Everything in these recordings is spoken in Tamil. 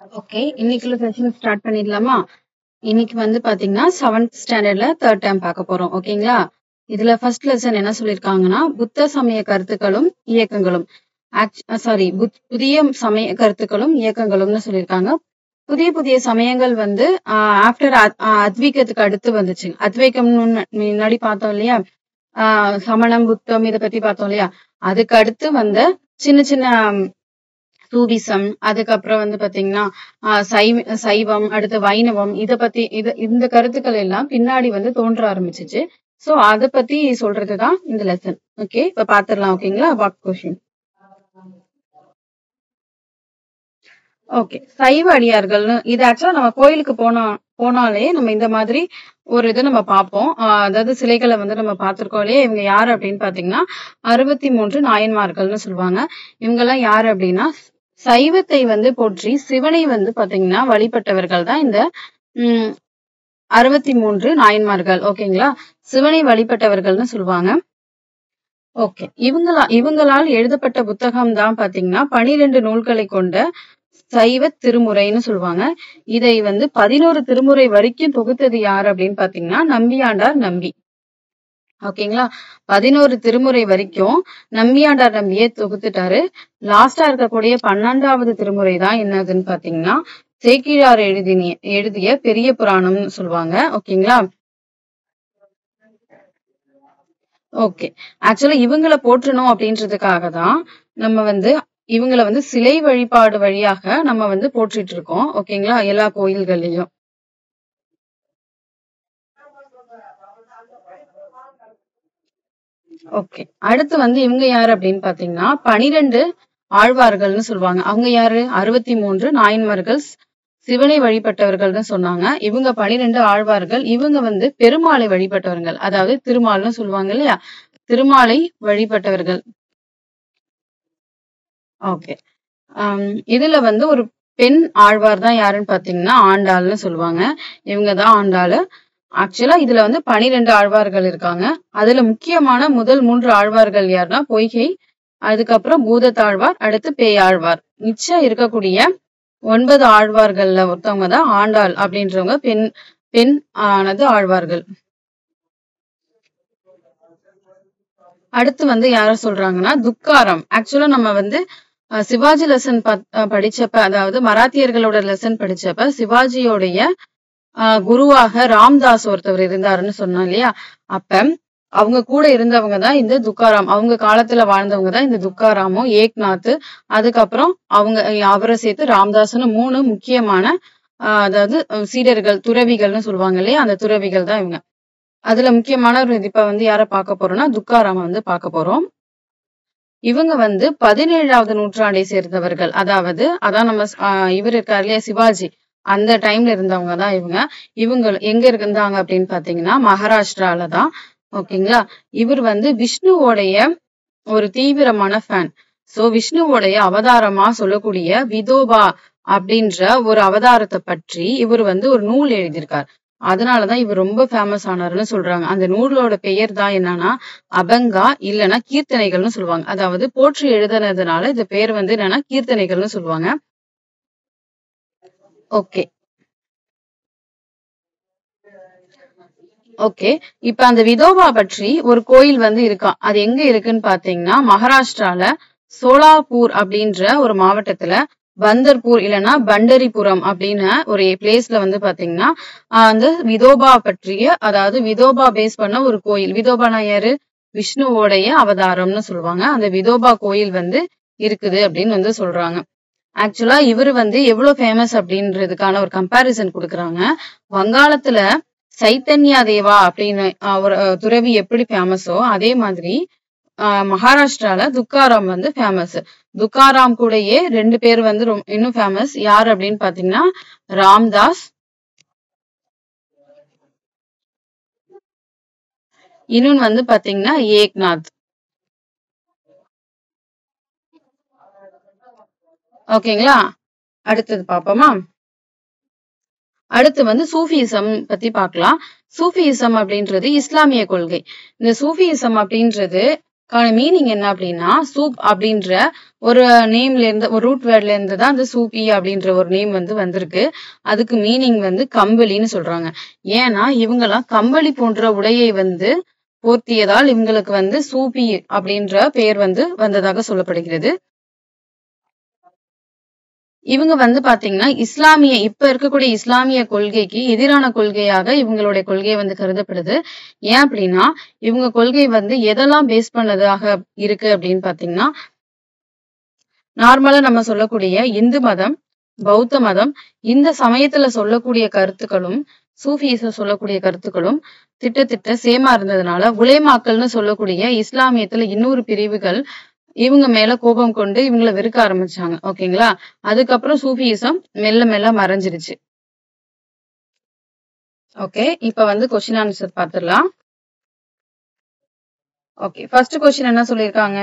ஓகே இன்னைக்குள்ள செஷன் ஸ்டார்ட் பண்ணிடலாமா இன்னைக்கு வந்து பாத்தீங்கன்னா செவன்த் ஸ்டாண்டர்ட்ல தேர்ட் டைம் பார்க்க போறோம் ஓகேங்களா இதுல ஃபர்ஸ்ட் லெசன் என்ன சொல்லியிருக்காங்கன்னா புத்த சமய கருத்துக்களும் இயக்கங்களும் சாரி புதிய சமய கருத்துக்களும் இயக்கங்களும்னு சொல்லியிருக்காங்க புதிய புதிய சமயங்கள் வந்து ஆஃப்டர் அத்வைக்கத்துக்கு அடுத்து வந்துச்சு அத்வைக்கம்னு முன்னாடி பார்த்தோம் இல்லையா ஆஹ் சமணம் புத்தம் இத பத்தி பார்த்தோம் இல்லையா அதுக்கு அடுத்து வந்த சின்ன சின்ன சூபிசம் அதுக்கப்புறம் வந்து பாத்தீங்கன்னா ஆஹ் சைவ சைவம் அடுத்து வைணவம் இத பத்தி இது இந்த கருத்துக்கள் எல்லாம் பின்னாடி வந்து தோன்ற ஆரம்பிச்சிச்சு சோ அத பத்தி சொல்றதுதான் இந்த லெசன் ஓகே இப்ப பாத்துடலாம் ஓகேங்களா வாக் கொஸ்டின் ஓகே சைவ அடியார்கள்னு இது ஆக்சுவலா நம்ம கோயிலுக்கு போனா போனாலே நம்ம இந்த மாதிரி ஒரு இது நம்ம பார்ப்போம் ஆஹ் அதாவது சிலைகளை வந்து நம்ம பார்த்திருக்கோம் இல்லையா இவங்க யாரு அப்படின்னு பாத்தீங்கன்னா அறுபத்தி மூன்று நாயன்மார்கள்னு சொல்லுவாங்க இவங்க எல்லாம் யாரு அப்படின்னா சைவத்தை வந்து போற்றி சிவனை வந்து பாத்தீங்கன்னா வழிபட்டவர்கள் தான் இந்த உம் அறுபத்தி மூன்று நாயன்மார்கள் ஓகேங்களா சிவனை வழிபட்டவர்கள்னு சொல்லுவாங்க ஓகே இவங்களா இவங்களால் எழுதப்பட்ட புத்தகம் தான் பாத்தீங்கன்னா பனிரெண்டு நூல்களை கொண்ட சைவ திருமுறைன்னு சொல்லுவாங்க இதை வந்து பதினோரு திருமுறை வரைக்கும் தொகுத்தது யார் அப்படின்னு பாத்தீங்கன்னா நம்பியாண்டார் நம்பி ஓகேங்களா பதினோரு திருமுறை வரைக்கும் நம்பியாண்டார் நம்பியே தொகுத்துட்டாரு லாஸ்டா இருக்கக்கூடிய பன்னெண்டாவது திருமுறை தான் என்னதுன்னு பாத்தீங்கன்னா சேக்கிழார் எழுதினிய எழுதிய பெரிய புராணம்னு சொல்லுவாங்க ஓகேங்களா ஓகே ஆக்சுவலா இவங்களை போற்றணும் அப்படின்றதுக்காக தான் நம்ம வந்து இவங்கள வந்து சிலை வழிபாடு வழியாக நம்ம வந்து போற்றிட்டு இருக்கோம் ஓகேங்களா எல்லா கோயில்கள்லயும் ஓகே அடுத்து வந்து இவங்க யாரு அப்படின்னு பாத்தீங்கன்னா பனிரெண்டு ஆழ்வார்கள்னு சொல்லுவாங்க அவங்க யாரு அறுபத்தி மூன்று நாயன்மார்கள் சிவனை வழிபட்டவர்கள்னு சொன்னாங்க இவங்க பனிரெண்டு ஆழ்வார்கள் இவங்க வந்து பெருமாளை வழிபட்டவர்கள் அதாவது திருமால்னு சொல்லுவாங்க இல்லையா திருமாலை வழிபட்டவர்கள் ஓகே இதுல வந்து ஒரு பெண் ஆழ்வார் தான் யாருன்னு பாத்தீங்கன்னா ஆண்டாள்னு சொல்லுவாங்க இவங்க தான் ஆண்டாளு ஆக்சுவலா இதுல வந்து பனிரெண்டு ஆழ்வார்கள் இருக்காங்க அதுல முக்கியமான முதல் மூன்று ஆழ்வார்கள் யாருன்னா பொய்கை அதுக்கப்புறம் பூதத்தாழ்வார் அடுத்து பேயாழ்வார் மிச்சம் இருக்கக்கூடிய ஒன்பது ஆழ்வார்கள்ல ஒருத்தவங்க தான் ஆண்டாள் அப்படின்றவங்க பெண் பெண் ஆனது ஆழ்வார்கள் அடுத்து வந்து யார சொல்றாங்கன்னா துக்காரம் ஆக்சுவலா நம்ம வந்து சிவாஜி லெசன் படிச்சப்ப அதாவது மராத்தியர்களோட லெசன் படிச்சப்ப சிவாஜியோடைய குருவாக ராம்தாஸ் ஒருத்தவர் இருந்தாருன்னு சொன்னோம் இல்லையா அப்ப அவங்க கூட இருந்தவங்க தான் இந்த துக்காராம் அவங்க காலத்துல வாழ்ந்தவங்க தான் இந்த துக்காராமும் ஏக்நாத் அதுக்கப்புறம் அவங்க அவரை சேர்த்து ராம்தாஸ்னு மூணு முக்கியமான அதாவது சீடர்கள் துறவிகள்னு சொல்லுவாங்க இல்லையா அந்த துறவிகள் தான் இவங்க அதுல முக்கியமான ஒரு இப்ப வந்து யார பார்க்க போறோம்னா துக்காராம வந்து பார்க்க போறோம் இவங்க வந்து பதினேழாவது நூற்றாண்டை சேர்ந்தவர்கள் அதாவது அதான் நம்ம இவர் இருக்காரு இல்லையா சிவாஜி அந்த டைம்ல இருந்தவங்க தான் இவங்க இவங்க எங்க இருந்தாங்க அப்படின்னு பாத்தீங்கன்னா மகாராஷ்டிரால தான் ஓகேங்களா இவர் வந்து விஷ்ணுவோடைய ஒரு தீவிரமான ஃபேன் சோ விஷ்ணுவோடைய அவதாரமா சொல்லக்கூடிய விதோபா அப்படின்ற ஒரு அவதாரத்தை பற்றி இவர் வந்து ஒரு நூல் எழுதியிருக்கார் அதனாலதான் இவர் ரொம்ப ஃபேமஸ் ஆனாருன்னு சொல்றாங்க அந்த நூலோட பெயர் தான் என்னன்னா அபங்கா இல்லைன்னா கீர்த்தனைகள்னு சொல்லுவாங்க அதாவது போற்றி எழுதுனதுனால இந்த பேர் வந்து என்னன்னா கீர்த்தனைகள்னு சொல்லுவாங்க ஓகே ஓகே இப்ப அந்த விதோபா பற்றி ஒரு கோயில் வந்து இருக்கா அது எங்க இருக்குன்னு பாத்தீங்கன்னா மகாராஷ்டிரால சோலாப்பூர் அப்படின்ற ஒரு மாவட்டத்துல பந்தர்பூர் இல்லைன்னா பண்டரிபுரம் அப்படின்னு ஒரு பிளேஸ்ல வந்து பாத்தீங்கன்னா அந்த விதோபா பற்றிய அதாவது விதோபா பேஸ் பண்ண ஒரு கோயில் விதோபானா யாரு விஷ்ணுவோடைய அவதாரம்னு சொல்லுவாங்க அந்த விதோபா கோயில் வந்து இருக்குது அப்படின்னு வந்து சொல்றாங்க ஆக்சுவலா இவர் வந்து எவ்வளவு ஃபேமஸ் அப்படின்றதுக்கான ஒரு கம்பாரிசன் கொடுக்குறாங்க வங்காளத்துல சைத்தன்யா தேவா அப்படின்னு ஒரு துறவி எப்படி ஃபேமஸோ அதே மாதிரி ஆஹ் மகாராஷ்டிரால துக்காராம் வந்து ஃபேமஸ் துக்காராம் கூடயே ரெண்டு பேர் வந்து இன்னும் ஃபேமஸ் யார் அப்படின்னு பாத்தீங்கன்னா ராம்தாஸ் இன்னொன்னு வந்து பாத்தீங்கன்னா ஏக்நாத் ஓகேங்களா அடுத்தது பாப்போமா அடுத்து வந்து சூஃபிசம் பத்தி பார்க்கலாம் சூஃபிசம் அப்படின்றது இஸ்லாமிய கொள்கை இந்த சூஃபிசம் அப்படின்றது மீனிங் என்ன அப்படின்னா சூப் அப்படின்ற ஒரு நேம்ல இருந்து ஒரு ரூட் வேர்ட்ல இருந்து தான் அந்த சூப்பி அப்படின்ற ஒரு நேம் வந்து வந்திருக்கு அதுக்கு மீனிங் வந்து கம்பளின்னு சொல்றாங்க ஏன்னா இவங்கெல்லாம் கம்பளி போன்ற உடையை வந்து போர்த்தியதால் இவங்களுக்கு வந்து சூப்பி அப்படின்ற பெயர் வந்து வந்ததாக சொல்லப்படுகிறது இவங்க வந்து பாத்தீங்கன்னா இஸ்லாமிய இப்ப இருக்கக்கூடிய இஸ்லாமிய கொள்கைக்கு எதிரான கொள்கையாக இவங்களுடைய கொள்கை வந்து கருதப்படுது ஏன் அப்படின்னா இவங்க கொள்கை வந்து எதெல்லாம் பேஸ் பண்ணதாக இருக்கு அப்படின்னு பாத்தீங்கன்னா நார்மலா நம்ம சொல்லக்கூடிய இந்து மதம் பௌத்த மதம் இந்த சமயத்துல சொல்லக்கூடிய கருத்துக்களும் சூஃபிச சொல்லக்கூடிய கருத்துக்களும் திட்டத்திட்ட சேமா இருந்ததுனால உலேமாக்கள்னு சொல்லக்கூடிய இஸ்லாமியத்துல இன்னொரு பிரிவுகள் இவங்க மேல கோபம் கொண்டு இவங்கள வெறுக்க ஆரம்பிச்சாங்க ஓகேங்களா அதுக்கப்புறம் சூஃபியிசம் மெல்ல மெல்ல மறைஞ்சிருச்சு ஓகே இப்ப வந்து கொஸ்டின் ஆன்சர் பார்த்துடலாம் ஓகே ஃபர்ஸ்ட் கொஸ்டின் என்ன சொல்லியிருக்காங்க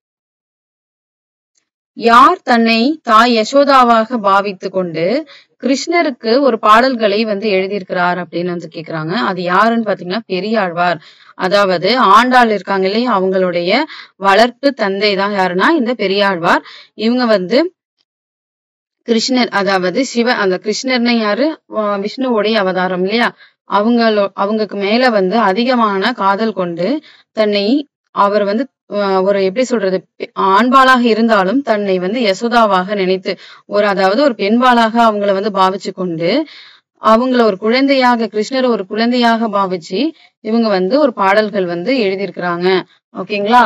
யார் தன்னை தாய் யசோதாவாக பாவித்து கொண்டு கிருஷ்ணருக்கு ஒரு பாடல்களை வந்து எழுதியிருக்கிறார் அப்படின்னு வந்து கேக்குறாங்க அது யாருன்னு பாத்தீங்கன்னா பெரியாழ்வார் அதாவது ஆண்டாள் இருக்காங்க இல்லையா அவங்களுடைய வளர்ப்பு தந்தை தான் யாருன்னா இந்த பெரியாழ்வார் இவங்க வந்து கிருஷ்ணர் அதாவது சிவ அந்த கிருஷ்ணர்னு யாரு ஆஹ் விஷ்ணுவோடைய அவதாரம் இல்லையா அவங்களோ அவங்களுக்கு மேல வந்து அதிகமான காதல் கொண்டு தன்னை அவர் வந்து ஆஹ் ஒரு எப்படி சொல்றது பெ- ஆண்பாலாக இருந்தாலும் தன்னை வந்து யசோதாவாக நினைத்து ஒரு அதாவது ஒரு பெண்பாலாக அவங்கள வந்து பாவிச்சு கொண்டு அவங்கள ஒரு குழந்தையாக கிருஷ்ணரை ஒரு குழந்தையாக பாவிச்சு இவங்க வந்து ஒரு பாடல்கள் வந்து எழுதியிருக்கிறாங்க ஓகேங்களா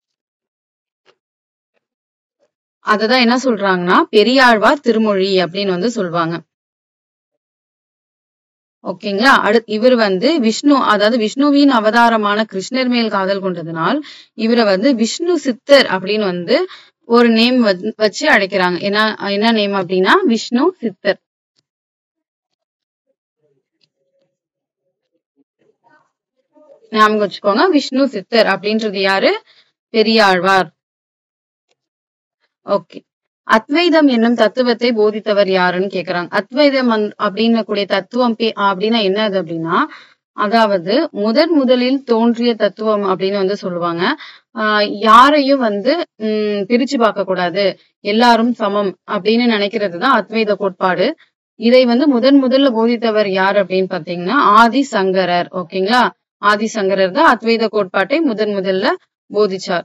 அததான் என்ன சொல்றாங்கன்னா பெரியாழ்வார் திருமொழி அப்படின்னு வந்து சொல்லுவாங்க ஓகேங்களா அடுத்து இவர் வந்து விஷ்ணு அதாவது விஷ்ணுவின் அவதாரமான கிருஷ்ணர் மேல் காதல் கொண்டதனால் இவரை வந்து விஷ்ணு சித்தர் அப்படின்னு வந்து ஒரு நேம் வச்சு அழைக்கிறாங்க என்ன என்ன நேம் அப்படின்னா விஷ்ணு சித்தர் ஞாபகம் வச்சுக்கோங்க விஷ்ணு சித்தர் அப்படின்றது யாரு பெரியாழ்வார் ஓகே அத்வைதம் என்னும் தத்துவத்தை போதித்தவர் யாருன்னு கேக்குறாங்க அத்வைதம் வந்து- அப்படின்னு கூடிய தத்துவம் பே- அப்படின்னா என்னது அப்படின்னா அதாவது முதன் முதலில் தோன்றிய தத்துவம் அப்படின்னு வந்து சொல்லுவாங்க ஆஹ் யாரையும் வந்து உம் பிரிச்சு பார்க்க கூடாது எல்லாரும் சமம் அப்படின்னு நினைக்கிறது தான் அத்வைத கோட்பாடு இதை வந்து முதன் முதல்ல போதித்தவர் யார் அப்படின்னு பாத்தீங்கன்னா ஆதி சங்கரர் ஓகேங்களா ஆதி சங்கரர் தான் அத்வைத கோட்பாட்டை முதன் முதல்ல போதிச்சார்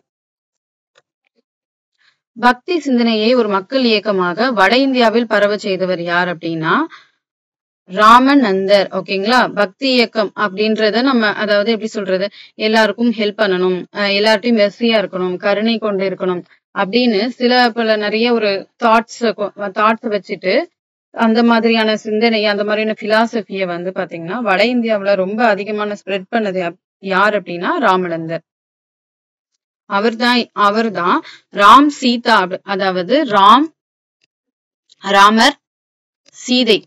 பக்தி சிந்தனையை ஒரு மக்கள் இயக்கமாக வட இந்தியாவில் பரவ செய்தவர் யார் அப்படின்னா ராமநந்தர் ஓகேங்களா பக்தி இயக்கம் அப்படின்றத நம்ம அதாவது எப்படி சொல்றது எல்லாருக்கும் ஹெல்ப் பண்ணணும் அஹ் எல்லார்ட்டையும் மெர்சியா இருக்கணும் கருணை கொண்டு இருக்கணும் அப்படின்னு சில பல நிறைய ஒரு தாட்ஸ் தாட்ஸ் வச்சுட்டு அந்த மாதிரியான சிந்தனை அந்த மாதிரியான பிலாசபிய வந்து பாத்தீங்கன்னா வட இந்தியாவுல ரொம்ப அதிகமான ஸ்ப்ரெட் பண்ணது யா- யார் அப்படின்னா ராமநந்தர் அவர்தான் அவர்தான் ராம் சீதா அப்படி- அதாவது ராம் ராமர் சீதை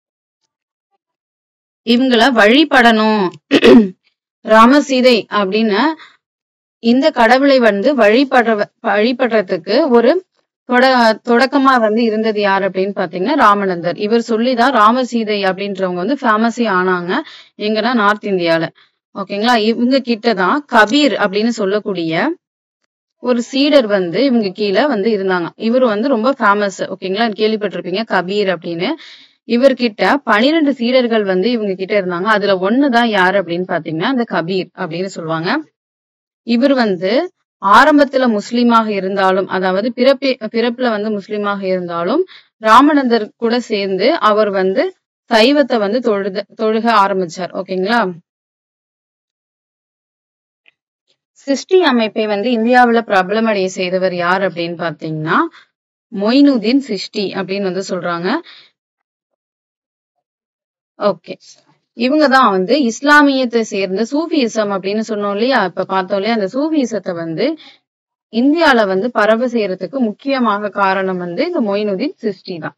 இவங்கள வழிபடணும் ராம சீதை அப்படின்னு இந்த கடவுளை வந்து வழிபடுற வழிபடுறதுக்கு ஒரு தொட தொடக்கமா வந்து இருந்தது யார் அப்படின்னு பாத்தீங்கன்னா ராமநந்தர் இவர் சொல்லிதான் ராம சீதை அப்படின்றவங்க வந்து ஃபேமஸே ஆனாங்க எங்கன்னா நார்த் இந்தியால ஓகேங்களா இவங்க கிட்டதான் கபீர் அப்படின்னு சொல்லக்கூடிய ஒரு சீடர் வந்து இவங்க கீழே வந்து இருந்தாங்க இவர் வந்து ரொம்ப ஃபேமஸ் ஓகேங்களா கேள்விப்பட்டிருப்பீங்க கபீர் அப்படின்னு இவர்கிட்ட பனிரெண்டு சீடர்கள் வந்து இவங்க கிட்ட இருந்தாங்க அதுல ஒண்ணுதான் யாரு அப்படின்னு பாத்தீங்கன்னா அந்த கபீர் அப்படின்னு சொல்லுவாங்க இவர் வந்து ஆரம்பத்துல முஸ்லீமாக இருந்தாலும் அதாவது பிறப்பி பிறப்புல வந்து முஸ்லீமாக இருந்தாலும் ராமநந்தர் கூட சேர்ந்து அவர் வந்து சைவத்தை வந்து தொழுத தொழுக ஆரம்பிச்சார் ஓகேங்களா சிருஷ்டி அமைப்பை வந்து இந்தியாவுல பிரபலமடைய செய்தவர் யார் அப்படின்னு பாத்தீங்கன்னா மொய்னுதீன் சிஷ்டி அப்படின்னு வந்து சொல்றாங்க ஓகே இவங்க தான் வந்து இஸ்லாமியத்தை சேர்ந்த சூஃபியிசம் அப்படின்னு சொன்னோம் இல்லையா இப்ப பார்த்தோம் இல்லையா அந்த சூஃபியிசத்தை வந்து இந்தியால வந்து பரவ செய்யறதுக்கு முக்கியமாக காரணம் வந்து இந்த மொய்னுதீன் சிஷ்டி தான்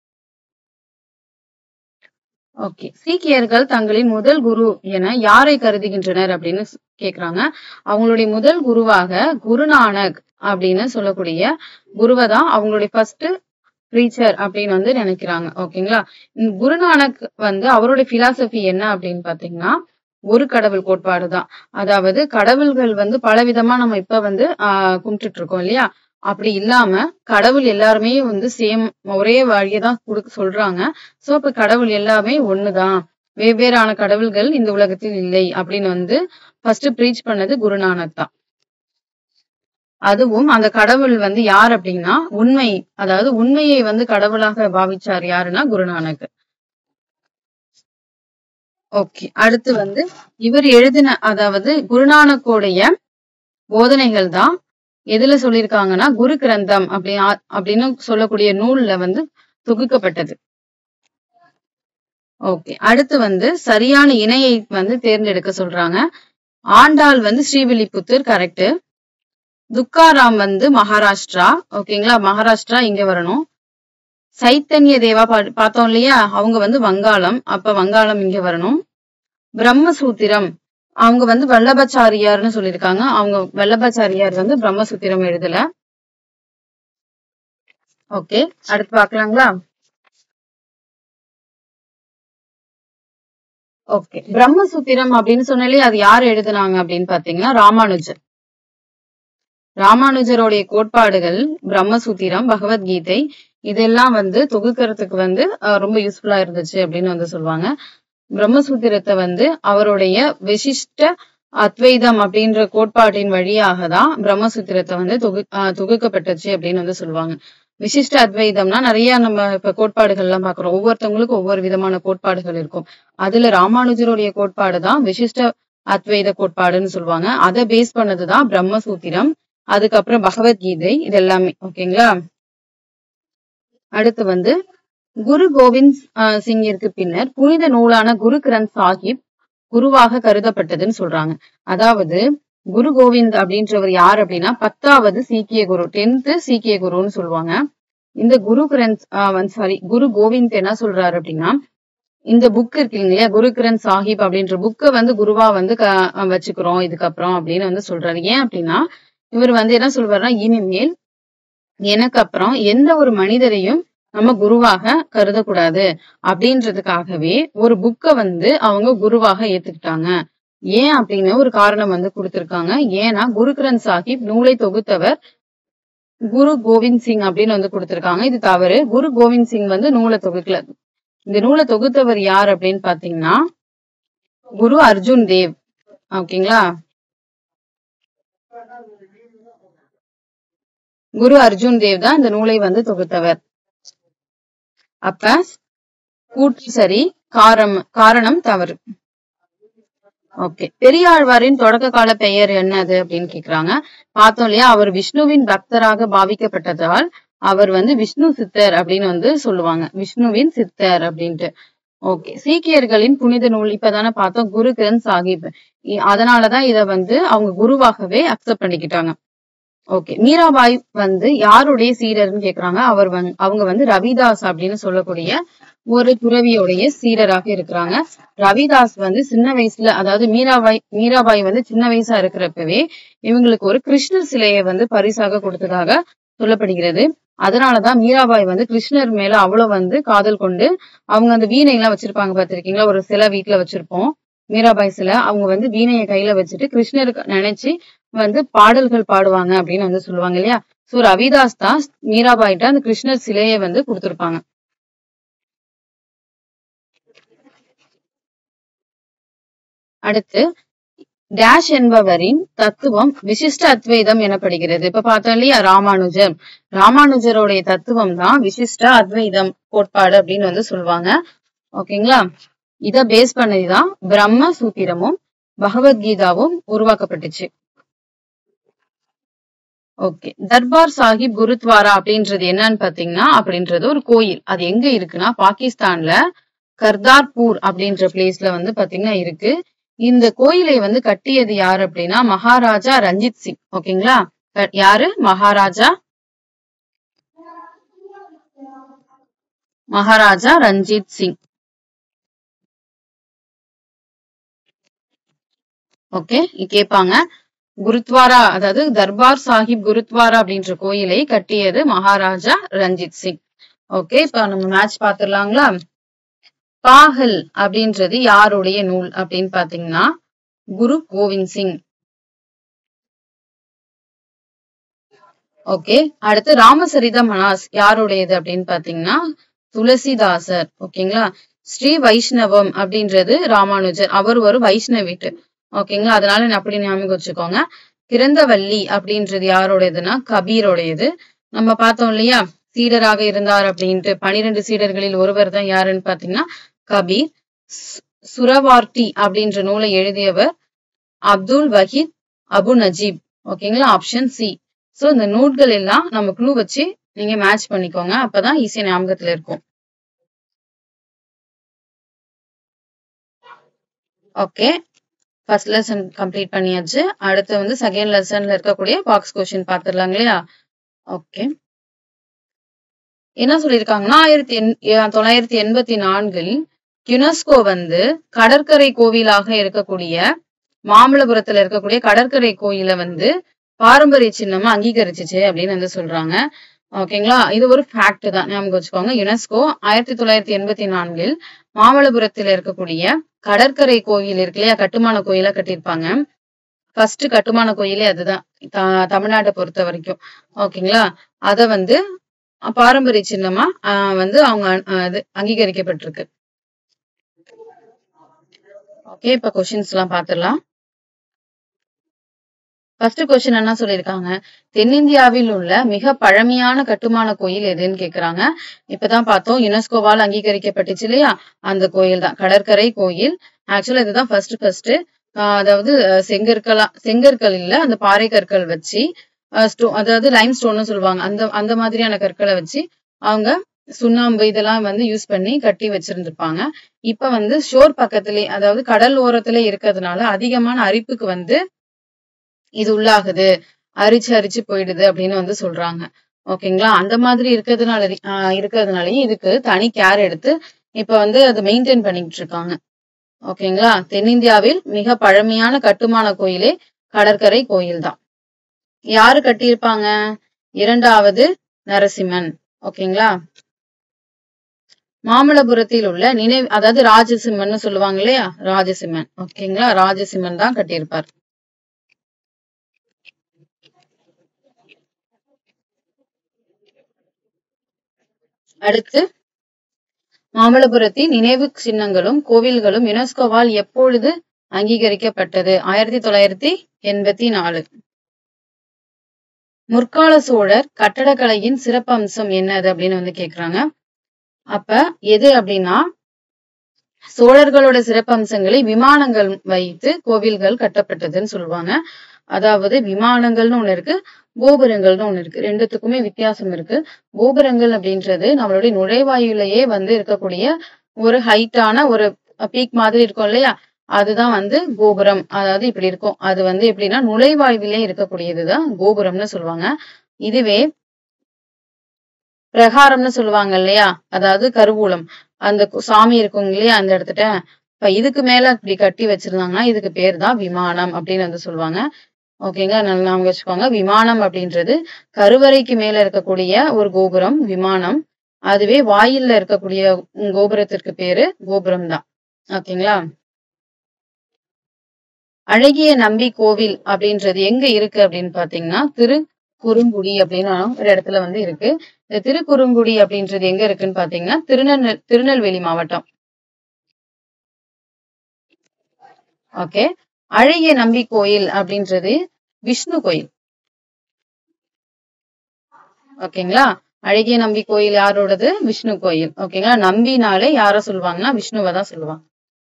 ஓகே சீக்கியர்கள் தங்களின் முதல் குரு என யாரை கருதுகின்றனர் அப்படின்னு ஸ்- கேக்குறாங்க அவங்களுடைய முதல் குருவாக குருநானக் அப்படின்னு சொல்லக்கூடிய குருவை தான் அவங்களுடைய ஃபர்ஸ்ட் ப்ரீச்சர் அப்படின்னு வந்து நினைக்கிறாங்க ஓகேங்களா இந்த குருநானக் வந்து அவருடைய பிலாசபி என்ன அப்படின்னு பாத்தீங்கன்னா ஒரு கடவுள் கோட்பாடு தான் அதாவது கடவுள்கள் வந்து பலவிதமா நம்ம இப்ப வந்து ஆஹ் கும்பிட்டுட்டு இருக்கோம் இல்லையா அப்படி இல்லாம கடவுள் எல்லாருமே வந்து சேம் ஒரே வழியை தான் கொடுக்க சொல்றாங்க சோ இப்ப கடவுள் எல்லாமே ஒண்ணுதான் வெவ்வேறான கடவுள்கள் இந்த உலகத்தில் இல்லை அப்படின்னு வந்து ஃபர்ஸ்ட் ப்ரீச் பண்ணது குருநானக் தான் அதுவும் அந்த கடவுள் வந்து யார் அப்படின்னா உண்மை அதாவது உண்மையை வந்து கடவுளாக பாவிச்சார் யாருன்னா குருநானக் ஓகே அடுத்து வந்து இவர் எழுதின அதாவது குருநானக்கோடைய போதனைகள் தான் எதுல சொல்லியிருக்காங்கன்னா குரு கிரந்தம் அப்படி ஆ- அப்படின்னு சொல்லக்கூடிய நூல்ல வந்து தொகுக்கப்பட்டது ஓகே அடுத்து வந்து சரியான இணையை வந்து தேர்ந்தெடுக்க சொல்றாங்க ஆண்டாள் வந்து ஸ்ரீவில்லிபுத்தூர் கரெக்ட் துக்காராம் வந்து மகாராஷ்டிரா ஓகேங்களா மகாராஷ்டிரா இங்க வரணும் சைத்தன்ய தேவா பா- பார்த்தோம் இல்லையா அவங்க வந்து வங்காளம் அப்ப வங்காளம் இங்க வரணும் பிரம்மசூத்திரம் அவங்க வந்து வல்லபாச்சாரியார்னு சொல்லியிருக்காங்க அவங்க வல்லபாச்சாரியார் வந்து பிரம்மசூத்திரம் எழுதல ஓகே அடுத்து பார்க்கலாங்களா ஓகே பிரம்மசூத்திரம் அப்படின்னு சொன்னாலே அது யார் எழுதுனாங்க அப்படின்னு பாத்தீங்கன்னா ராமானுஜர் ராமானுஜருடைய கோட்பாடுகள் பிரம்மசூத்திரம் பகவத்கீதை இதெல்லாம் வந்து தொகுக்கிறதுக்கு வந்து அஹ், ரொம்ப யூஸ்ஃபுல்லா இருந்துச்சு அப்படின்னு வந்து சொல்லுவாங்க பிரம்மசூத்திரத்தை வந்து அவருடைய விசிஷ்ட அத்வைதம் அப்படின்ற கோட்பாட்டின் வழியாக தான் பிரம்மசூத்திரத்தை வந்து தொகு அஹ், தொகுக்கப்பட்டுச்சு அப்படின்னு வந்து சொல்லுவாங்க விசிஷ்ட அத்வைதம்னா நிறைய நம்ம இப்ப கோட்பாடுகள் எல்லாம் பாக்குறோம் ஒவ்வொருத்தவங்களுக்கும் ஒவ்வொரு விதமான கோட்பாடுகள் இருக்கும் அதுல ராமானுஜருடைய கோட்பாடு தான் விசிஷ்ட அத்வைத கோட்பாடுன்னு சொல்லுவாங்க அதை பேஸ் பண்ணதுதான் பிரம்மசூத்திரம் அதுக்கப்புறம் பகவத்கீதை இது எல்லாமே ஓகேங்களா அடுத்து வந்து குரு கோவிந்த் ஆஹ் சிங்கிற்கு பின்னர் புனித நூலான குரு கிரந்த் சாஹிப் குருவாக கருதப்பட்டதுன்னு சொல்றாங்க அதாவது குரு கோவிந்த் அப்படின்றவர் யார் அப்படின்னா பத்தாவது சீக்கிய குரு டென்த் சீக்கிய குருன்னு சொல்லுவாங்க இந்த குரு கிரந்த் வந்து சாரி குரு கோவிந்த் என்ன சொல்றாரு அப்படின்னா இந்த புக் இருக்கு இல்லையா குரு கிரந்த் சாஹிப் அப்படின்ற புக்கை வந்து குருவா வந்து க அஹ் வச்சுக்கிறோம் இதுக்கப்புறம் அப்படின்னு வந்து சொல்றாரு ஏன் அப்படின்னா இவர் வந்து என்ன சொல்வாருன்னா இனிமேல் எனக்கு அப்புறம் எந்த ஒரு மனிதரையும் நம்ம குருவாக கருதக்கூடாது அப்படின்றதுக்காகவே ஒரு புக்கை வந்து அவங்க குருவாக ஏத்துக்கிட்டாங்க ஏன் அப்படின்னு ஒரு காரணம் வந்து கொடுத்திருக்காங்க ஏன்னா குரு கிரந்த் சாஹிப் நூலை தொகுத்தவர் குரு கோவிந்த் சிங் அப்படின்னு வந்து கொடுத்திருக்காங்க இது தவறு குரு கோவிந்த் சிங் வந்து நூலை தொகுக்கல இந்த நூலை தொகுத்தவர் யார் அப்படின்னு பாத்தீங்கன்னா குரு அர்ஜுன் தேவ் ஓகேங்களா குரு அர்ஜுன் தேவ் தான் இந்த நூலை வந்து தொகுத்தவர் அப்ப கூற்று சரி காரம் காரணம் தவறு ஓகே பெரியாழ்வாரின் தொடக்க கால பெயர் என்னது அப்படின்னு கேக்குறாங்க பார்த்தோம் இல்லையா அவர் விஷ்ணுவின் பக்தராக பாவிக்கப்பட்டதால் அவர் வந்து விஷ்ணு சித்தர் அப்படின்னு வந்து சொல்லுவாங்க விஷ்ணுவின் சித்தர் அப்படின்ட்டு ஓகே சீக்கியர்களின் புனித நூல் இப்பதானே பார்த்தோம் குரு கிரந்த் சாஹிப் இ- அதனாலதான் இத வந்து அவங்க குருவாகவே அக்செப்ட் பண்ணிக்கிட்டாங்க ஓகே மீராபாய் வந்து யாருடைய சீடர்னு கேக்குறாங்க அவர் வந்து அவங்க வந்து ரவிதாஸ் அப்படின்னு சொல்லக்கூடிய ஒரு துறவியோடைய சீடராக இருக்கிறாங்க ரவிதாஸ் வந்து சின்ன வயசுல அதாவது மீராபாய் மீராபாய் வந்து சின்ன வயசா இருக்கிறப்பவே இவங்களுக்கு ஒரு கிருஷ்ணர் சிலையை வந்து பரிசாக கொடுத்ததாக சொல்லப்படுகிறது அதனாலதான் மீராபாய் வந்து கிருஷ்ணர் மேல அவ்வளவு வந்து காதல் கொண்டு அவங்க அந்த வீணை எல்லாம் வச்சிருப்பாங்க பார்த்திருக்கீங்களா ஒரு சிலை வீட்டுல வச்சிருப்போம் மீராபாய் சிலை அவங்க வந்து வீணையை கையில வச்சுட்டு கிருஷ்ணருக்கு நினைச்சு வந்து பாடல்கள் பாடுவாங்க அப்படின்னு வந்து சொல்லுவாங்க இல்லையா சோ ரவிதாஸ் தான் மீராபாய்ட்ட அந்த கிருஷ்ணர் சிலையை வந்து கொடுத்திருப்பாங்க அடுத்து டேஷ் என்பவரின் தத்துவம் விசிஷ்ட அத்வைதம் எனப்படுகிறது இப்ப பார்த்தோம் இல்லையா ராமானுஜர் ராமானுஜருடைய தத்துவம் தான் விசிஷ்ட அத்வைதம் கோட்பாடு அப்படின்னு வந்து சொல்லுவாங்க ஓகேங்களா இத பேஸ் பண்ணதுதான் பிரம்ம சூத்திரமும் பகவத்கீதாவும் உருவாக்கப்பட்டுச்சு ஓகே தர்பார் சாஹிப் குருத்வாரா அப்படின்றது என்னன்னு பாத்தீங்கன்னா அப்படின்றது ஒரு கோயில் அது எங்க இருக்குன்னா பாகிஸ்தான்ல கர்தார்பூர் அப்படின்ற பிளேஸ்ல வந்து பாத்தீங்கன்னா இருக்கு இந்த கோயிலை வந்து கட்டியது யாரு அப்படின்னா மகாராஜா ரஞ்சித் சிங் ஓகேங்களா க- யாரு மகாராஜா மகாராஜா ரஞ்சித் சிங் ஓகே கேட்பாங்க குருத்வாரா அதாவது தர்பார் சாஹிப் குருத்வாரா அப்படின்ற கோயிலை கட்டியது மகாராஜா ரஞ்சித் சிங் ஓகே இப்ப நம்ம மேட்ச் பாத்துடலாங்களா பாகல் அப்படின்றது யாருடைய நூல் அப்படின்னு பாத்தீங்கன்னா குரு கோவிந்த் சிங் ஓகே அடுத்து ராமசரித மனாஸ் யாருடையது அப்படின்னு பாத்தீங்கன்னா துளசிதாசர் ஓகேங்களா ஸ்ரீ வைஷ்ணவம் அப்படின்றது ராமானுஜர் அவர் ஒரு வைஷ்ணவிட்டு ஓகேங்களா அதனால அப்படி ஞாபகம் வச்சுக்கோங்க கிரந்தவல்லி அப்படின்றது யாருடையதுன்னா கபீருடையது நம்ம பார்த்தோம் இல்லையா சீடராக இருந்தார் அப்படின்ட்டு பனிரெண்டு சீடர்களில் ஒருவர் தான் யாருன்னு பாத்தீங்கன்னா கபீர் சுரவார்த்தி அப்படின்ற நூலை எழுதியவர் அப்துல் வஹீத் அபு நஜீப் ஓகேங்களா ஆப்ஷன் சி சோ இந்த நோட்கள் எல்லாம் நம்ம க்ளூ வச்சு நீங்க மேட்ச் பண்ணிக்கோங்க அப்பதான் ஈஸியா ஞாபகத்துல இருக்கும் ஓகே ஃபர்ஸ்ட் லெசன் கம்ப்ளீட் பண்ணியாச்சு அடுத்து வந்து செகண்ட் லெசன்ல இருக்கக்கூடிய பாக்ஸ் கொஸ்டின் பாத்துடலாம் இல்லையா ஓகே என்ன சொல்லியிருக்காங்கன்னா ஆயிரத்தி எண் தொள்ளாயிரத்தி எண்பத்தி நான்கில் யுனெஸ்கோ வந்து கடற்கரை கோவிலாக இருக்கக்கூடிய மாமல்லபுரத்துல இருக்கக்கூடிய கடற்கரை கோயில வந்து பாரம்பரிய சின்னமா அங்கீகரிச்சிச்சு அப்படின்னு வந்து சொல்றாங்க ஓகேங்களா இது ஒரு ஃபேக்ட் தான் ஞாபகம் வச்சுக்கோங்க யுனெஸ்கோ ஆயிரத்தி தொள்ளாயிரத்தி எண்பத்தி நான்கில் மாமல்லபுரத்துல இருக்கக்கூடிய கடற்கரை கோயில் இருக்கு இல்லையா கட்டுமான கோயிலா கட்டியிருப்பாங்க ஃபர்ஸ்ட் கட்டுமான கோயிலே அதுதான் த- தமிழ்நாட்டை பொறுத்த வரைக்கும் ஓகேங்களா அத வந்து பாரம்பரிய சின்னமா ஆஹ் வந்து அவங்க அஹ் இது அங்கீகரிக்கப்பட்டிருக்கு ஓகே இப்ப கொஸ்டின்ஸ் எல்லாம் பாத்துடலாம் ஃபர்ஸ்ட் கொஸ்டின் என்ன சொல்லியிருக்காங்க தென்னிந்தியாவில் உள்ள மிக பழமையான கட்டுமான கோயில் எதுன்னு கேக்குறாங்க இப்பதான் பார்த்தோம் யுனெஸ்கோவால் அங்கீகரிக்கப்பட்டுச்சு இல்லையா அந்த கோயில் தான் கடற்கரை கோயில் ஆக்சுவலா இதுதான் ஃபர்ஸ்ட் ஃபர்ஸ்ட் அதாவது அஹ், செங்கற்களா செங்கற்கள் இல்ல அந்த பாறை கற்கள் வச்சு அஹ், ஸ்டோ- அதாவது லைம் ஸ்டோன்னு சொல்லுவாங்க அந்த அந்த மாதிரியான கற்களை வச்சு அவங்க சுண்ணாம்பு இதெல்லாம் வந்து யூஸ் பண்ணி கட்டி வச்சிருந்திருப்பாங்க இப்ப வந்து ஷோர் பக்கத்திலே அதாவது கடல் ஓரத்திலே இருக்கிறதுனால அதிகமான அரிப்புக்கு வந்து இது உள்ளாகுது அரிச்சு அரிச்சு போயிடுது அப்படின்னு வந்து சொல்றாங்க ஓகேங்களா அந்த மாதிரி இருக்கிறதுனால ஆஹ் இருக்கிறதுனாலயும் இதுக்கு தனி கேர் எடுத்து இப்ப வந்து அதை மெயின்டைன் பண்ணிட்டு இருக்காங்க ஓகேங்களா தென்னிந்தியாவில் மிக பழமையான கட்டுமான கோயிலே கடற்கரை கோயில் தான் யாரு கட்டியிருப்பாங்க இரண்டாவது நரசிம்மன் ஓகேங்களா மாமல்லபுரத்தில் உள்ள நினைவு அதாவது ராஜசிம்மன் சொல்லுவாங்க இல்லையா ராஜசிம்மன் ஓகேங்களா ராஜசிம்மன் தான் கட்டியிருப்பார் அடுத்து மாமல்லபுரத்தின் நினைவு சின்னங்களும் கோவில்களும் யுனெஸ்கோவால் எப்பொழுது அங்கீகரிக்கப்பட்டது ஆயிரத்தி தொள்ளாயிரத்தி எண்பத்தி நாலு முற்கால சோழர் கட்டடக்கலையின் சிறப்பம்சம் என்னது அப்படின்னு வந்து கேக்குறாங்க அப்ப எது அப்படின்னா சோழர்களோட சிறப்பம்சங்களை விமானங்கள் வைத்து கோவில்கள் கட்டப்பட்டதுன்னு சொல்லுவாங்க அதாவது விமானங்கள்னு ஒண்ணு இருக்கு கோபுரங்கள்னு ஒண்ணு இருக்கு ரெண்டுத்துக்குமே வித்தியாசம் இருக்கு கோபுரங்கள் அப்படின்றது நம்மளுடைய நுழைவாயிலேயே வந்து இருக்கக்கூடிய ஒரு ஹைட்டான ஒரு பீக் மாதிரி இருக்கும் இல்லையா அதுதான் வந்து கோபுரம் அதாவது இப்படி இருக்கும் அது வந்து எப்படின்னா நுழைவாயிலே இருக்கக்கூடியதுதான் கோபுரம்னு சொல்லுவாங்க இதுவே பிரகாரம்னு சொல்லுவாங்க இல்லையா அதாவது கருவூலம் அந்த கு- சாமி இருக்கும் இல்லையா அந்த இடத்துல இப்ப இதுக்கு மேல இப்படி கட்டி வச்சிருந்தாங்கன்னா இதுக்கு பேர் தான் விமானம் அப்படின்னு வந்து சொல்லுவாங்க ஓகேங்களா நல்லா ஞாபகம் வச்சுக்கோங்க விமானம் அப்படின்றது கருவறைக்கு மேல இருக்கக்கூடிய ஒரு கோபுரம் விமானம் அதுவே வாயில்ல இருக்கக்கூடிய உம், கோபுரத்திற்கு பேரு கோபுரம் தான் ஓகேங்களா அழகிய நம்பி கோவில் அப்படின்றது எங்க இருக்கு அப்படின்னு பாத்தீங்கன்னா திரு குறுங்குடி அப்படின்னு ஒரு இடத்துல வந்து இருக்கு இந்த திருக்குறுங்குடி அப்படின்றது எங்க இருக்குன்னு பாத்தீங்கன்னா திருநெல் திருநெல்வேலி மாவட்டம் ஓகே அழகிய நம்பி கோயில் அப்படின்றது விஷ்ணு கோயில் ஓகேங்களா அழகிய நம்பி கோயில் யாரோடது விஷ்ணு கோயில் ஓகேங்களா நம்பினாலே யார சொல்லுவாங்கன்னா விஷ்ணுவை தான் சொல்லுவாங்க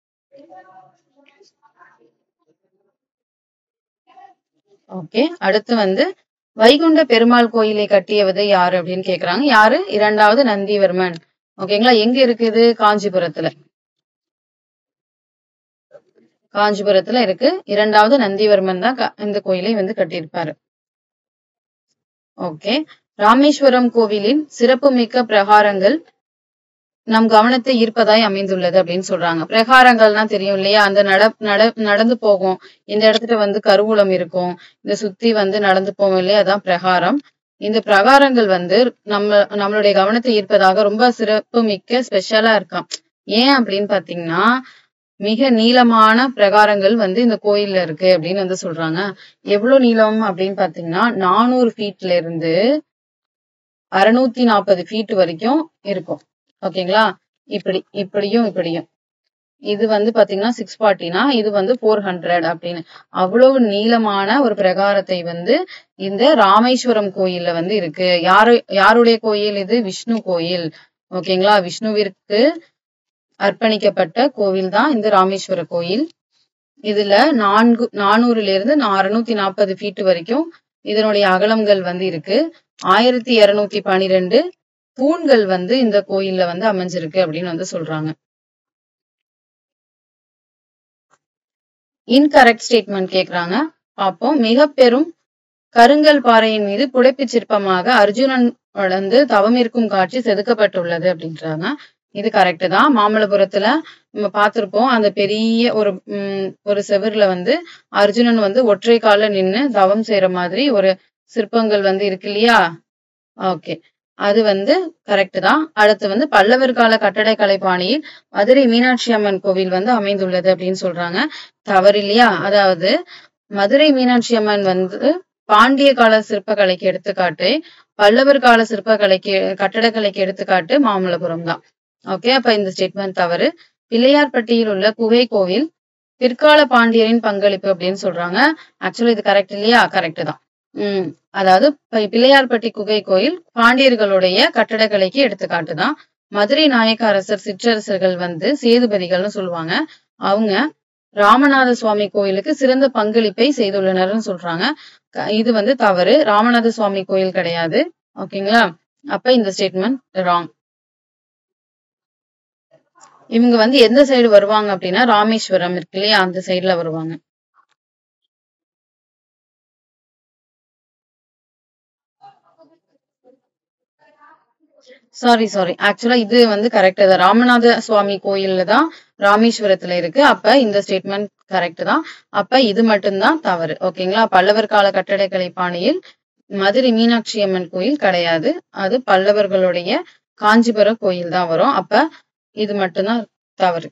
ஓகே அடுத்து வந்து வைகுண்ட பெருமாள் கோயிலை கட்டியவது யாரு அப்படின்னு கேக்குறாங்க யாரு இரண்டாவது நந்திவர்மன் ஓகேங்களா எங்க இருக்குது காஞ்சிபுரத்துல காஞ்சிபுரத்துல இருக்கு இரண்டாவது நந்திவர்மன் தான் க- இந்த கோயிலை வந்து கட்டியிருப்பாரு ஓகே ராமேஸ்வரம் கோவிலின் சிறப்புமிக்க பிரகாரங்கள் நம் கவனத்தை ஈர்ப்பதாய் அமைந்துள்ளது அப்படின்னு சொல்றாங்க பிரகாரங்கள்னா தெரியும் இல்லையா அந்த நட நட நடந்து போகும் இந்த இடத்துல வந்து கருவூலம் இருக்கும் இந்த சுத்தி வந்து நடந்து போவோம் இல்லையா அதான் பிரகாரம் இந்த பிரகாரங்கள் வந்து நம்ம நம்மளுடைய கவனத்தை ஈர்ப்பதாக ரொம்ப சிறப்பு மிக்க ஸ்பெஷலா இருக்காம் ஏன் அப்படின்னு பாத்தீங்கன்னா மிக நீளமான பிரகாரங்கள் வந்து இந்த கோயில்ல இருக்கு அப்படின்னு வந்து சொல்றாங்க எவ்வளவு நீளம் அப்படின்னு பாத்தீங்கன்னா நானூறு ஃபீட்ல இருந்து அறுநூத்தி நாற்பது ஃபீட் வரைக்கும் இருக்கும் ஓகேங்களா இப்படி இப்படியும் இப்படியும் இது வந்து பாத்தீங்கன்னா சிக்ஸ் ஃபார்ட்டினா இது வந்து ஃபோர் ஹண்ட்ரட் அப்படின்னு அவ்வளவு நீளமான ஒரு பிரகாரத்தை வந்து இந்த ராமேஸ்வரம் கோயில்ல வந்து இருக்கு யாரு யாருடைய கோயில் இது விஷ்ணு கோயில் ஓகேங்களா விஷ்ணுவிற்கு அர்ப்பணிக்கப்பட்ட கோவில் தான் இந்த ராமேஸ்வர கோயில் இதுல நான்கு நானூறுல இருந்து அறுநூத்தி நாற்பது ஃபீட் வரைக்கும் இதனுடைய அகலங்கள் வந்து இருக்கு ஆயிரத்தி இருநூத்தி பனிரெண்டு தூண்கள் வந்து இந்த கோயில்ல வந்து அமைஞ்சிருக்கு அப்படின்னு வந்து சொல்றாங்க இன்கரெக்ட் ஸ்டேட்மெண்ட் கேக்குறாங்க பார்ப்போம் மிக பெரும் கருங்கல் பாறையின் மீது புடைப்புச் சிற்பமாக அர்ஜுனன் வளர்ந்து தவம் இருக்கும் காட்சி செதுக்கப்பட்டுள்ளது அப்படின்றாங்க இது கரெக்ட் தான் மாமல்லபுரத்துல நம்ம பார்த்திருப்போம் அந்த பெரிய ஒரு உம் ஒரு செவுர்ல வந்து அர்ஜுனன் வந்து ஒற்றை கால நின்னு தவம் செய்யற மாதிரி ஒரு சிற்பங்கள் வந்து இருக்கு இல்லையா ஓகே அது வந்து கரெக்ட் தான் அடுத்து வந்து பல்லவர் கால கட்டடக்கலை பாணியில் மதுரை மீனாட்சி அம்மன் கோவில் வந்து அமைந்துள்ளது அப்படின்னு சொல்றாங்க தவறு இல்லையா அதாவது மதுரை மீனாட்சி அம்மன் வந்து பாண்டிய கால சிற்பக்கலைக்கு எடுத்துக்காட்டு பல்லவர் கால சிற்பக்கலைக்கு கட்டடக்கலைக்கு எடுத்துக்காட்டு மாமல்லபுரம் தான் ஓகே அப்ப இந்த ஸ்டேட்மெண்ட் தவறு பிள்ளையார்பட்டியில் உள்ள குகை கோவில் பிற்கால பாண்டியரின் பங்களிப்பு அப்படின்னு சொல்றாங்க ஆக்சுவலி இது கரெக்ட் இல்லையா கரெக்ட் தான் உம் அதாவது பி- பிள்ளையார்பட்டி குகை கோயில் பாண்டியர்களுடைய கட்டடக்கலைக்கு எடுத்துக்காட்டு தான் மதுரை நாயக்க அரசர் சிற்றரசர்கள் வந்து சேதுபதிகள்னு சொல்லுவாங்க அவங்க ராமநாத சுவாமி கோயிலுக்கு சிறந்த பங்களிப்பை செய்துள்ளனர்னு சொல்றாங்க க- இது வந்து தவறு ராமநாத சுவாமி கோயில் கிடையாது ஓகேங்களா அப்ப இந்த ஸ்டேட்மெண்ட் ராங் இவங்க வந்து எந்த சைடு வருவாங்க அப்படின்னா ராமேஸ்வரம் இருக்கு இல்லையா அந்த சைடுல வருவாங்க சாரி சாரி ஆக்சுவலா இது வந்து கரெக்ட் தான் ராமநாத சுவாமி கோயில்ல தான் ராமேஸ்வரத்துல இருக்கு அப்ப இந்த ஸ்டேட்மெண்ட் கரெக்ட் தான் அப்ப இது மட்டும்தான் தவறு ஓகேங்களா பல்லவர் கால கட்டடக்கலை பாணியில் மதுரை மீனாட்சி அம்மன் கோயில் கிடையாது அது பல்லவர்களுடைய காஞ்சிபுரம் கோயில் தான் வரும் அப்ப இது மட்டும்தான் தவறு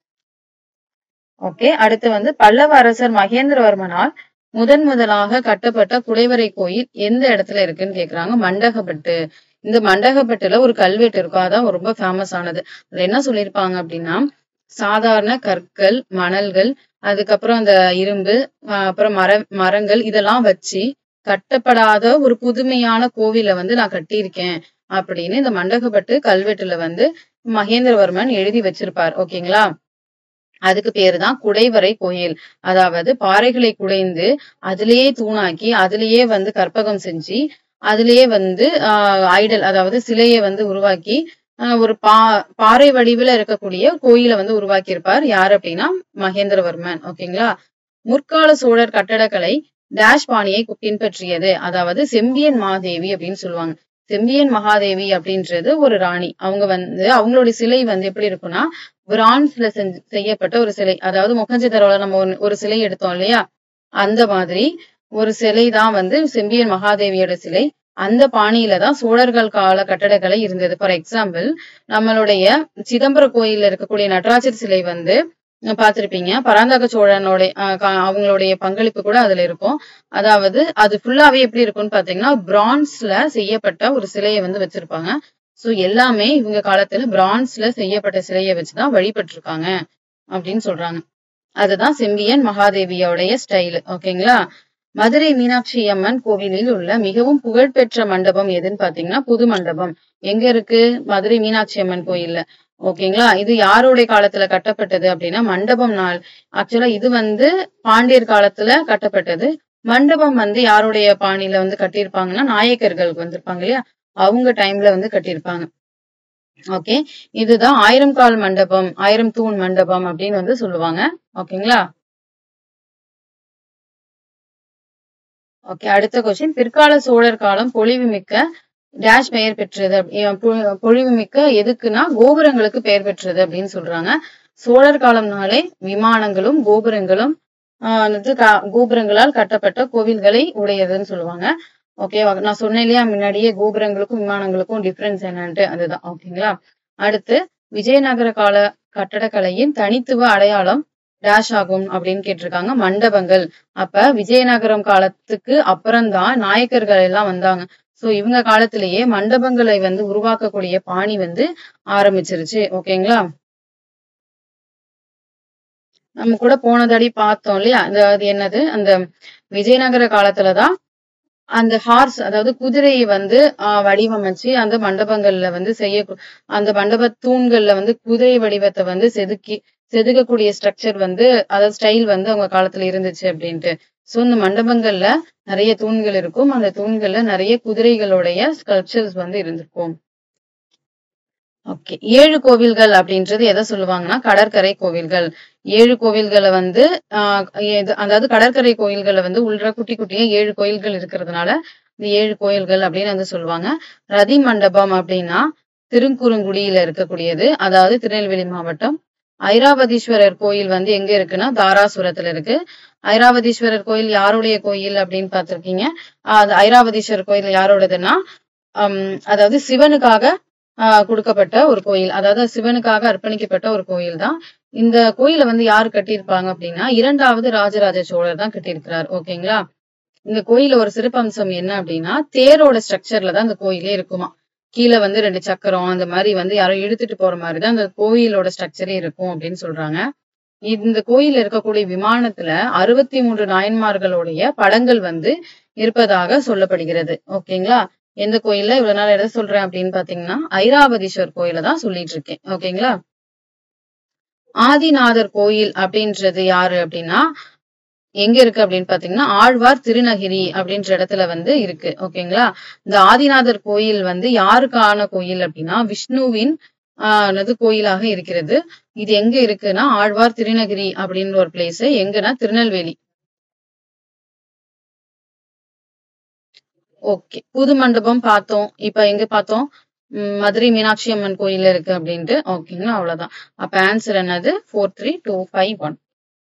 ஓகே அடுத்து வந்து பல்லவ அரசர் மகேந்திரவர்மனால் முதன் முதலாக கட்டப்பட்ட குடைவரை கோயில் எந்த இடத்துல இருக்குன்னு கேக்குறாங்க மண்டகப்பட்டு இந்த மண்டகப்பட்டுல ஒரு கல்வெட்டு இருக்கும் அதான் ரொம்ப ஃபேமஸ் ஆனது அதுல என்ன சொல்லியிருப்பாங்க அப்படின்னா சாதாரண கற்கள் மணல்கள் அதுக்கப்புறம் அந்த இரும்பு ஆஹ் அப்புறம் மர மரங்கள் இதெல்லாம் வச்சு கட்டப்படாத ஒரு புதுமையான கோவிலை வந்து நான் கட்டியிருக்கேன் அப்படின்னு இந்த மண்டகப்பட்டு கல்வெட்டுல வந்து மகேந்திரவர்மன் எழுதி வச்சிருப்பார் ஓகேங்களா அதுக்கு பேரு தான் குடைவரை கோயில் அதாவது பாறைகளை குடைந்து அதிலேயே தூணாக்கி அதிலேயே வந்து கற்பகம் செஞ்சு அதிலேயே வந்து ஆஹ் ஐடல் அதாவது சிலையை வந்து உருவாக்கி ஆஹ் ஒரு பா பாறை வடிவுல இருக்கக்கூடிய கோயிலை வந்து உருவாக்கி இருப்பார் யார் அப்படின்னா மகேந்திரவர்மன் ஓகேங்களா முற்கால சோழர் கட்டடக்கலை டேஷ் பாணியை கு- பின்பற்றியது அதாவது செம்பியன் மாதேவி அப்படின்னு சொல்லுவாங்க செம்பியன் மகாதேவி அப்படின்றது ஒரு ராணி அவங்க வந்து அவங்களுடைய சிலை வந்து எப்படி இருக்கும்னா பிரான்ஸ்ல செஞ்சு செய்யப்பட்ட ஒரு சிலை அதாவது மொகஞ்சதரோல நம்ம ஒன்னு- ஒரு சிலை எடுத்தோம் இல்லையா அந்த மாதிரி ஒரு சிலை தான் வந்து செம்பியன் மகாதேவியோட சிலை அந்த பாணியில தான் சோழர்கள் கால கட்டடக்கலை இருந்தது ஃபார் எக்ஸாம்பிள் நம்மளுடைய சிதம்பரம் கோயில்ல இருக்கக்கூடிய நடராஜர் சிலை வந்து அஹ் பார்த்திருப்பீங்க பராந்தக சோழனோட அஹ் கா- அவங்களுடைய பங்களிப்பு கூட அதுல இருக்கும் அதாவது அது ஃபுல்லாவே எப்படி இருக்கும்னு பாத்தீங்கன்னா பிரான்ஸ்ல செய்யப்பட்ட ஒரு சிலையை வந்து வச்சிருப்பாங்க சோ எல்லாமே இவங்க காலத்துல பிரான்ஸ்ல செய்யப்பட்ட சிலையை வச்சுதான் வழிபட்டிருக்காங்க அப்படின்னு சொல்றாங்க அதுதான் செம்பியன் மகாதேவியோடைய ஸ்டைல் ஓகேங்களா மதுரை மீனாட்சி அம்மன் கோவிலில் உள்ள மிகவும் புகழ்பெற்ற மண்டபம் எதுன்னு பாத்தீங்கன்னா புது மண்டபம் எங்க இருக்கு மதுரை மீனாட்சி அம்மன் கோயில்ல ஓகேங்களா இது யாருடைய காலத்துல கட்டப்பட்டது அப்படின்னா மண்டபம் நாள் ஆக்சுவலா இது வந்து பாண்டியர் காலத்துல கட்டப்பட்டது மண்டபம் வந்து யாருடைய பாணியில வந்து கட்டியிருப்பாங்கன்னா நாயக்கர்களுக்கு வந்திருப்பாங்க இல்லையா அவங்க டைம்ல வந்து கட்டியிருப்பாங்க ஓகே இதுதான் ஆயிரம் கால் மண்டபம் ஆயிரம் தூண் மண்டபம் அப்படின்னு வந்து சொல்லுவாங்க ஓகேங்களா ஓகே அடுத்த கொஸ்டின் பிற்கால சோழர் காலம் பொலிவுமிக்க டேஷ் பெயர் பெற்றது அப்படி- அஹ் பொ- பொலிவுமிக்க எதுக்குன்னா கோபுரங்களுக்கு பெயர் பெற்றது அப்படின்னு சொல்றாங்க சோழர் காலம்னாலே விமானங்களும் கோபுரங்களும் ஆஹ் வந்து க- கோபுரங்களால் கட்டப்பட்ட கோவில்களை உடையதுன்னு சொல்லுவாங்க ஓகே நான் சொன்னேன் இல்லையா முன்னாடியே கோபுரங்களுக்கும் விமானங்களுக்கும் டிஃபரன்ஸ் என்னன்ட்டு அதுதான் ஓகேங்களா அடுத்து விஜயநகர கால கட்டடக்கலையின் தனித்துவ அடையாளம் டேஷ் ஆகும் அப்படின்னு கேட்டிருக்காங்க மண்டபங்கள் அப்ப விஜயநகரம் காலத்துக்கு அப்புறம்தான் நாயக்கர்கள் எல்லாம் வந்தாங்க சோ இவங்க காலத்திலேயே மண்டபங்களை வந்து உருவாக்கக்கூடிய பாணி வந்து ஆரம்பிச்சிருச்சு ஓகேங்களா நம்ம கூட போன தடி பார்த்தோம் இல்லையா அந்த அது என்னது அந்த விஜயநகர காலத்துலதான் அந்த ஹார்ஸ் அதாவது குதிரையை வந்து ஆஹ் வடிவமைச்சு அந்த மண்டபங்கள்ல வந்து செய்ய அந்த மண்டப தூண்கள்ல வந்து குதிரை வடிவத்தை வந்து செதுக்கி செதுக்கக்கூடிய ஸ்ட்ரக்சர் வந்து அதாவது ஸ்டைல் வந்து அவங்க காலத்துல இருந்துச்சு அப்படின்ட்டு சோ இந்த மண்டபங்கள்ல நிறைய தூண்கள் இருக்கும் அந்த தூண்கள்ல நிறைய குதிரைகளுடைய ஸ்கல்ப்சர்ஸ் வந்து இருந்திருக்கும் ஓகே ஏழு கோவில்கள் அப்படின்றது எதை சொல்லுவாங்கன்னா கடற்கரை கோவில்கள் ஏழு கோவில்களை வந்து ஆஹ் எது- அதாவது கடற்கரை கோயில்களை வந்து உள்ள குட்டி குட்டியா ஏழு கோயில்கள் இருக்கிறதுனால இந்த ஏழு கோயில்கள் அப்படின்னு வந்து சொல்லுவாங்க ரதி மண்டபம் அப்படின்னா திருக்குறுங்குடியில இருக்கக்கூடியது அதாவது திருநெல்வேலி மாவட்டம் ஐராவதீஸ்வரர் கோயில் வந்து எங்க இருக்குன்னா தாராசுரத்துல இருக்கு ஐராவதீஸ்வரர் கோயில் யாருடைய கோயில் அப்படின்னு பார்த்திருக்கீங்க ஆஹ் அது ஐராவதீஸ்வரர் கோயில் யாரோடதுன்னா ஹம் அதாவது சிவனுக்காக ஆஹ் கொடுக்கப்பட்ட ஒரு கோயில் அதாவது சிவனுக்காக அர்ப்பணிக்கப்பட்ட ஒரு கோயில் தான் இந்த கோயிலை வந்து யார் கட்டியிருப்பாங்க அப்படின்னா இரண்டாவது ராஜராஜ சோழர் தான் கட்டியிருக்கிறார் ஓகேங்களா இந்த கோயில ஒரு சிறப்பம்சம் என்ன அப்படின்னா தேரோட ஸ்ட்ரக்சர்ல தான் இந்த கோயிலே இருக்குமா கீழே வந்து ரெண்டு சக்கரம் அந்த மாதிரி வந்து யாரோ இழுத்துட்டு போற மாதிரி தான் அந்த கோயிலோட ஸ்ட்ரக்சரே இருக்கும் அப்படின்னு சொல்றாங்க இந்த கோயில்ல இருக்கக்கூடிய விமானத்துல அறுபத்தி மூன்று நாயன்மார்களுடைய படங்கள் வந்து இருப்பதாக சொல்லப்படுகிறது ஓகேங்களா எந்த கோயில்ல இவ்வளவு நாள் எதை சொல்றேன் அப்படின்னு பாத்தீங்கன்னா ஐராவதீஸ்வர் கோயில தான் சொல்லிட்டு இருக்கேன் ஓகேங்களா ஆதிநாதர் கோயில் அப்படின்றது யாரு அப்படின்னா எங்க இருக்கு அப்படின்னு பாத்தீங்கன்னா ஆழ்வார் திருநகிரி அப்படின்ற இடத்துல வந்து இருக்கு ஓகேங்களா இந்த ஆதிநாதர் கோயில் வந்து யாருக்கான கோயில் அப்படின்னா விஷ்ணுவின் ஆஹ் அது கோயிலாக இருக்கிறது இது எங்க இருக்குன்னா ஆழ்வார் திருநகிரி அப்படின்ற ஒரு பிளேஸ் எங்கன்னா திருநெல்வேலி ஓகே புது மண்டபம் பார்த்தோம் இப்ப எங்க பார்த்தோம் உம் மதுரை மீனாட்சி அம்மன் கோயில் இருக்கு அப்படின்ட்டு ஓகேங்களா அவ்வளவுதான் அப்ப ஆன்சர் என்னது four three two five one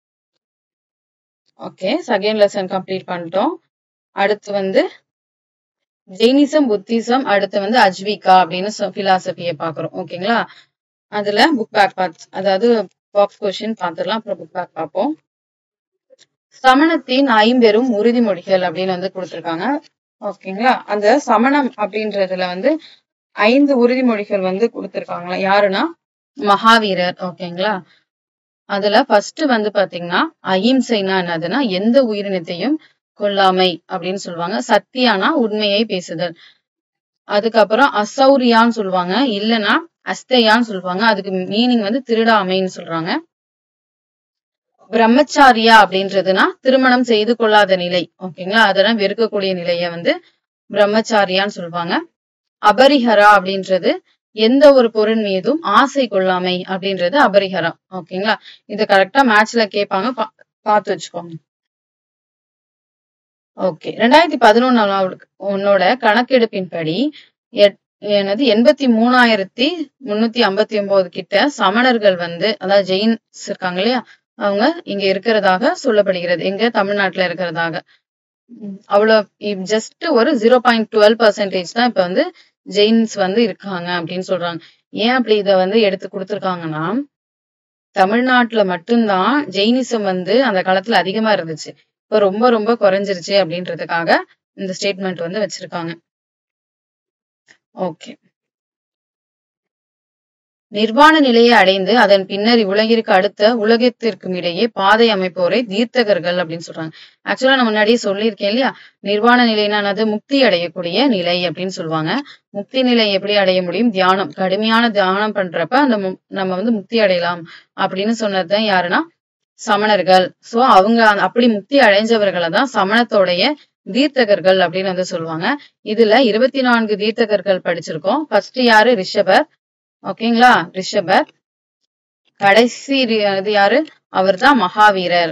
okay second lesson complete பண்ணிட்டோம் அடுத்து வந்து ஜெயினிசம் புத்திசம் அடுத்து வந்து அஜ்விகா அப்படின்னு பிலாசபியை பாக்குறோம் ஓகேங்களா அதுல புக் பேக் பார்ட்ஸ் அதாவது பாக்ஸ் கொஸ்டின் பார்த்துடலாம் அப்புறம் புக் பேக் பார்ப்போம் சமணத்தின் ஐம்பெரும் உறுதிமொழிகள் அப்படின்னு வந்து கொடுத்திருக்காங்க ஓகேங்களா அந்த சமணம் அப்படின்றதுல வந்து ஐந்து உறுதிமொழிகள் வந்து கொடுத்திருக்காங்களா யாருன்னா மகாவீரர் ஓகேங்களா அதுல ஃபர்ஸ்ட் வந்து பாத்தீங்கன்னா அஹிம்சைனா என்னதுன்னா எந்த உயிரினத்தையும் கொல்லாமை அப்படின்னு சொல்லுவாங்க சத்தியானா உண்மையை பேசுதல் அதுக்கப்புறம் அசௌரியான்னு சொல்லுவாங்க இல்லைன்னா அஸ்தையான்னு சொல்லுவாங்க அதுக்கு மீனிங் வந்து திருடாமைன்னு சொல்றாங்க பிரம்மச்சாரியா அப்படின்றதுனா திருமணம் செய்து கொள்ளாத நிலை ஓகேங்களா அதெல்லாம் வெறுக்கக்கூடிய நிலைய வந்து பிரம்மச்சாரியான்னு சொல்லுவாங்க அபரிஹரா அப்படின்றது எந்த ஒரு பொருள் மீதும் ஆசை கொள்ளாமை அப்படின்றது அபரிஹரம் ஓகேங்களா இது கரெக்டா மேட்ச்ல கேட்பாங்க பா- பார்த்து வச்சுக்கோங்க ஓகே ரெண்டாயிரத்தி பதினொன்னு உன்னோட கணக்கெடுப்பின்படி எட்- என்னது எண்பத்தி மூணாயிரத்தி முன்னூத்தி ஐம்பத்தி ஒன்பது கிட்ட சமணர்கள் வந்து அதாவது ஜெயின்ஸ் இருக்காங்க இல்லையா அவங்க இங்க இருக்கிறதாக சொல்லப்படுகிறது எங்க தமிழ்நாட்டுல இருக்கிறதாக உம் அவ்வளவு ஜஸ்ட் ஒரு ஜீரோ பாயிண்ட் டுவெல் பர்சன்டேஜ் தான் இப்ப வந்து ஜெயின்ஸ் வந்து இருக்காங்க அப்படின்னு சொல்றாங்க ஏன் அப்படி இத வந்து எடுத்து கொடுத்திருக்காங்கன்னா தமிழ்நாட்டுல மட்டும்தான் ஜெயினிசம் வந்து அந்த காலத்துல அதிகமா இருந்துச்சு இப்ப ரொம்ப ரொம்ப குறைஞ்சிருச்சு அப்படின்றதுக்காக இந்த ஸ்டேட்மெண்ட் வந்து வச்சிருக்காங்க ஓகே நிர்வாண நிலையை அடைந்து அதன் பின்னர் இவ்வுலகிற்கு அடுத்த உலகத்திற்கும் இடையே பாதை அமைப்போரை தீர்த்தகர்கள் அப்படின்னு சொல்றாங்க ஆக்சுவலா நான் முன்னாடியே சொல்லியிருக்கேன் இல்லையா நிர்வாண நிலைனானது முக்தி அடையக்கூடிய நிலை அப்படின்னு சொல்லுவாங்க முக்தி நிலை எப்படி அடைய முடியும் தியானம் கடுமையான தியானம் பண்றப்ப அந்த மு- நம்ம வந்து முக்தி அடையலாம் அப்படின்னு சொன்னதுதான் யாருன்னா சமணர்கள் சோ அவங்க அந்த- அப்படி முக்தி அடைஞ்சவர்களை தான் சமணத்தோடைய தீர்த்தகர்கள் அப்படின்னு வந்து சொல்லுவாங்க இதுல இருபத்தி நான்கு தீர்த்தகர்கள் படிச்சிருக்கோம் ஃபர்ஸ்ட் யாரு ரிஷபர் ஓகேங்களா ரிஷபர் கடைசி ரி- இது யாரு அவர்தான் மகாவீரர்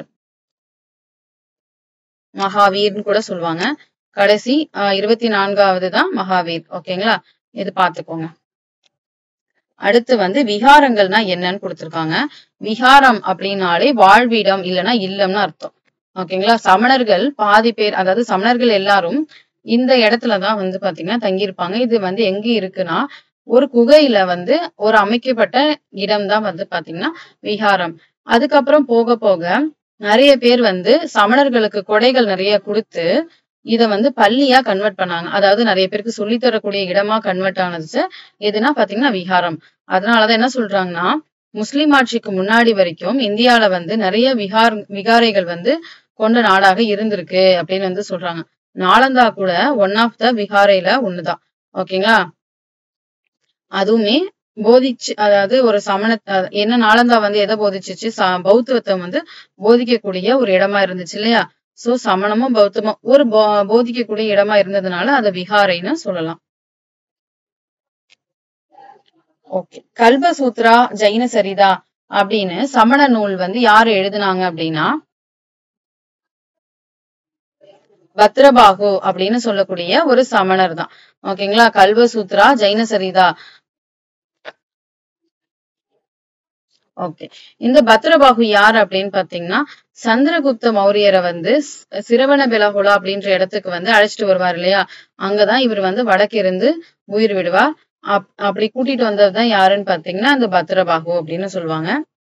மகாவீர்னு கூட சொல்லுவாங்க கடைசி ஆஹ் இருபத்தி நான்காவது தான் மகாவீர் ஓகேங்களா இது பாத்துக்கோங்க அடுத்து வந்து விகாரங்கள்னா என்னன்னு கொடுத்திருக்காங்க விகாரம் அப்படின்னாலே வாழ்விடம் இல்லைன்னா இல்லம்னு அர்த்தம் ஓகேங்களா சமணர்கள் பாதி பேர் அதாவது சமணர்கள் எல்லாரும் இந்த இடத்துலதான் வந்து பாத்தீங்கன்னா தங்கியிருப்பாங்க இது வந்து எங்க இருக்குன்னா ஒரு குகையில வந்து ஒரு அமைக்கப்பட்ட இடம் தான் வந்து பாத்தீங்கன்னா விஹாரம் அதுக்கப்புறம் போக போக நிறைய பேர் வந்து சமணர்களுக்கு கொடைகள் நிறைய கொடுத்து இத வந்து பள்ளியா கன்வெர்ட் பண்ணாங்க அதாவது நிறைய பேருக்கு சொல்லி தரக்கூடிய இடமா கன்வெர்ட் ஆனது எதுனா பாத்தீங்கன்னா விஹாரம் அதனாலதான் என்ன சொல்றாங்கன்னா முஸ்லிம் ஆட்சிக்கு முன்னாடி வரைக்கும் இந்தியால வந்து நிறைய விஹார் விகாரைகள் வந்து கொண்ட நாடாக இருந்திருக்கு அப்படின்னு வந்து சொல்றாங்க நாலந்தா கூட ஒன் ஆஃப் த விஹாரைல ஒண்ணுதான் ஓகேங்களா அதுவுமே போதிச்சு அதாவது ஒரு சமண அஹ் என்ன நாலந்தா வந்து எதை போதிச்சுச்சு ச- பௌத்தத்தை வந்து போதிக்கக்கூடிய ஒரு இடமா இருந்துச்சு இல்லையா சோ சமணமும் பௌத்தமும் ஒரு போ- போதிக்கக்கூடிய இடமா இருந்ததுனால அதை விஹாரைன்னு சொல்லலாம் ஓகே கல்பசூத்ரா ஜைன சரிதா அப்படின்னு சமண நூல் வந்து யாரு எழுதுனாங்க அப்படின்னா பத்ரபாகு அப்படின்னு சொல்லக்கூடிய ஒரு சமணர் தான் ஓகேங்களா கல்வசூத்ரா ஜைன சரிதா ஓகே இந்த பத்ரபாகு யார் அப்படின்னு பாத்தீங்கன்னா சந்திரகுப்த மௌரியரை வந்து ஸ்- சிரவண பெலகுலா அப்படின்ற இடத்துக்கு வந்து அழைச்சிட்டு வருவார் இல்லையா அங்கதான் இவர் வந்து வடக்கிருந்து உயிர் விடுவார் அப் அப்படி கூட்டிட்டு வந்ததுதான் யாருன்னு பாத்தீங்கன்னா அந்த பத்ரபாகு அப்படின்னு சொல்லுவாங்க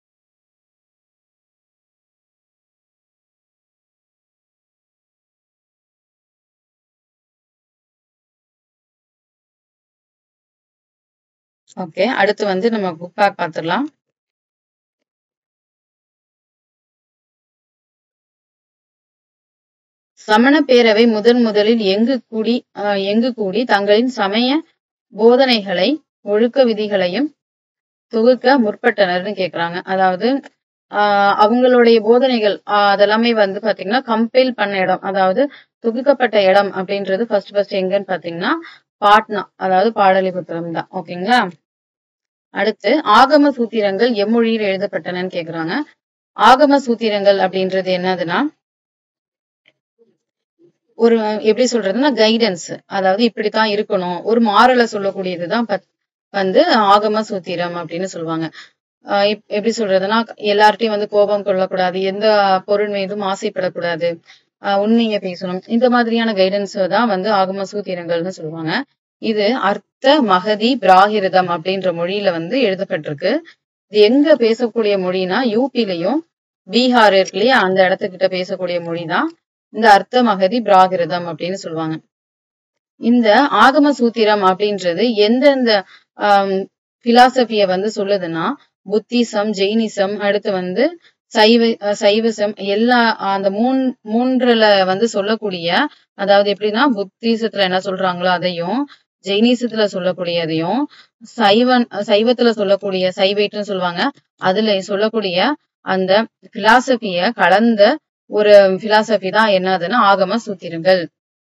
ஓகே அடுத்து வந்து நம்ம புக் பேக் பார்த்துடலாம் சமண பேரவை முதன் முதலில் எங்கு கூடி ஆஹ் எங்கு கூடி தங்களின் சமய போதனைகளை ஒழுக்க விதிகளையும் தொகுக்க முற்பட்டனர்னு கேக்குறாங்க அதாவது ஆஹ் அவங்களுடைய போதனைகள் ஆஹ் அதெல்லாமே வந்து பாத்தீங்கன்னா கம்பைல் பண்ண இடம் அதாவது தொகுக்கப்பட்ட இடம் அப்படின்றது ஃபர்ஸ்ட் ஃபர்ஸ்ட் எங்கன்னு பாத்தீங்கன்னா பாட்னா அதாவது பாடலிபுத்திரம் தான் ஓகேங்களா அடுத்து ஆகம சூத்திரங்கள் எம்மொழியில் எழுதப்பட்டனன்னு கேக்குறாங்க ஆகம சூத்திரங்கள் அப்படின்றது என்னதுன்னா ஒரு எப்படி சொல்றதுன்னா கைடன்ஸ் அதாவது இப்படித்தான் இருக்கணும் ஒரு மாறலை சொல்லக்கூடியதுதான் பத்- வந்து ஆகம சூத்திரம் அப்படின்னு சொல்லுவாங்க ஆஹ் இப்- எப்படி சொல்றதுன்னா எல்லார்ட்டையும் வந்து கோபம் கொள்ளக்கூடாது எந்த பொருள் மீதும் ஆசைப்படக்கூடாது ஆஹ் உண்மையை பேசணும் இந்த மாதிரியான கைடன்ஸ் தான் வந்து ஆகம சூத்திரங்கள்னு சொல்லுவாங்க இது அர்த்த மகதி பிராகிருதம் அப்படின்ற மொழியில வந்து எழுதப்பட்டிருக்கு இது எங்க பேசக்கூடிய மொழினா யூபிலையும் பீகார் இருக்கு இல்லையா அந்த இடத்துக்கிட்ட பேசக்கூடிய மொழிதான் இந்த அர்த்த மகதி பிராகிருதம் அப்படின்னு சொல்லுவாங்க இந்த ஆகம சூத்திரம் அப்படின்றது எந்தெந்த பிலாசபிய வந்து சொல்லுதுன்னா புத்திசம் ஜெயினிசம் அடுத்து வந்து சைவ அஹ் சைவிசம் எல்லா அந்த மூன் மூன்றுல வந்து சொல்லக்கூடிய அதாவது எப்படின்னா புத்திசத்துல என்ன சொல்றாங்களோ அதையும் ஜெயினிசத்துல சொல்லக்கூடியதையும் சைவன் சைவத்துல சொல்லக்கூடிய சைவேட்னு சொல்லுவாங்க அதுல சொல்லக்கூடிய அந்த பிலாசபிய கலந்த ஒரு பிலாசபி தான் என்னதுன்னா ஆகம சூத்திரங்கள்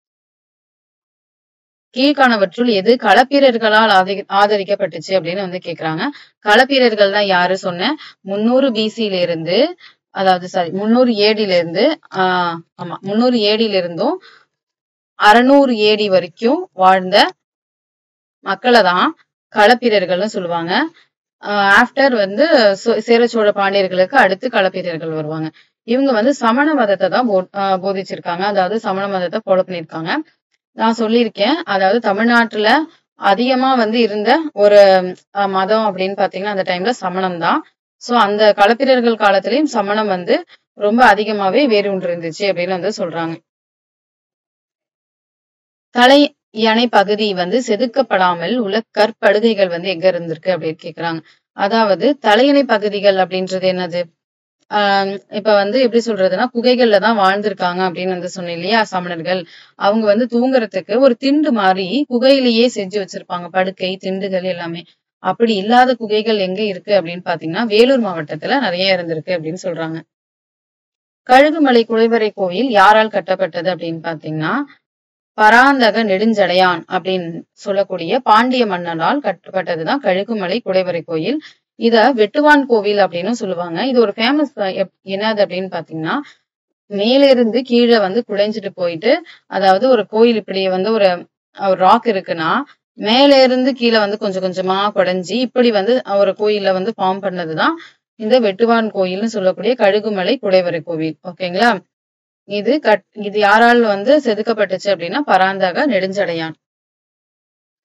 கீழ்காணவற்றுள் எது களப்பிரர்களால் ஆதி- ஆதரிக்கப்பட்டுச்சு அப்படின்னு வந்து கேக்குறாங்க களப்பிரர்கள் தான் யாரு சொன்ன முன்னூறு பிசில இருந்து அதாவது சாரி முன்னூறு ஏடில இருந்து ஆஹ் ஆமா முன்னூறு ஏடில இருந்தும் அறுநூறு ஏடி வரைக்கும் வாழ்ந்த மக்களை தான் களப்பிரர்கள்னு சொல்லுவாங்க ஆஃப்டர் வந்து சோ- சேர சோழ பாண்டியர்களுக்கு அடுத்து களப்பிரர்கள் வருவாங்க இவங்க வந்து சமண மதத்தை தான் போ- ஆஹ் போதிச்சிருக்காங்க அதாவது சமண மதத்தை ஃபாலோ பண்ணியிருக்காங்க நான் சொல்லியிருக்கேன் அதாவது தமிழ்நாட்டுல அதிகமா வந்து இருந்த ஒரு அஹ், மதம் அப்படின்னு பாத்தீங்கன்னா அந்த டைம்ல சமணம் தான் சோ அந்த களப்பிரர்கள் காலத்திலயும் சமணம் வந்து ரொம்ப அதிகமாவே வேரூன்றி இருந்துச்சு அப்படின்னு வந்து சொல்றாங்க தலை யானை பகுதி வந்து செதுக்கப்படாமல் உள்ள கற்படுகைகள் வந்து எங்க இருந்திருக்கு அப்படின்னு கேக்குறாங்க அதாவது தலையணை பகுதிகள் அப்படின்றது என்னது ஆஹ் இப்ப வந்து எப்படி சொல்றதுன்னா குகைகள்ல தான் வாழ்ந்திருக்காங்க அப்படின்னு வந்து சொன்னேன் இல்லையா சமணர்கள் அவங்க வந்து தூங்குறதுக்கு ஒரு திண்டு மாதிரி குகையிலேயே செஞ்சு வச்சிருப்பாங்க படுக்கை திண்டுகள் எல்லாமே அப்படி இல்லாத குகைகள் எங்க இருக்கு அப்படின்னு பாத்தீங்கன்னா வேலூர் மாவட்டத்துல நிறைய இருந்திருக்கு அப்படின்னு சொல்றாங்க கழுகுமலை குடைவரை கோயில் யாரால் கட்டப்பட்டது அப்படின்னு பாத்தீங்கன்னா பராந்தக நெடுஞ்சடையான் அப்படின்னு சொல்லக்கூடிய பாண்டிய மன்னனால் கட்டப்பட்டதுதான் கழுகுமலை குடைவரை கோயில் இத வெட்டுவான் கோவில் அப்படின்னு சொல்லுவாங்க இது ஒரு ஃபேமஸ் என்னது அப்படின்னு பாத்தீங்கன்னா மேலிருந்து கீழே வந்து குடைஞ்சிட்டு போயிட்டு அதாவது ஒரு கோயில் இப்படி வந்து ஒரு ராக் இருக்குன்னா மேல இருந்து கீழே வந்து கொஞ்சம் கொஞ்சமா குடைஞ்சி இப்படி வந்து ஒரு கோயில்ல வந்து ஃபார்ம் பண்ணதுதான் இந்த வெட்டுவான் கோயில்னு சொல்லக்கூடிய கழுகுமலை குடைவரை கோவில் ஓகேங்களா இது கட் இது யாரால் வந்து செதுக்கப்பட்டுச்சு அப்படின்னா பராந்தக நெடுஞ்சடையான்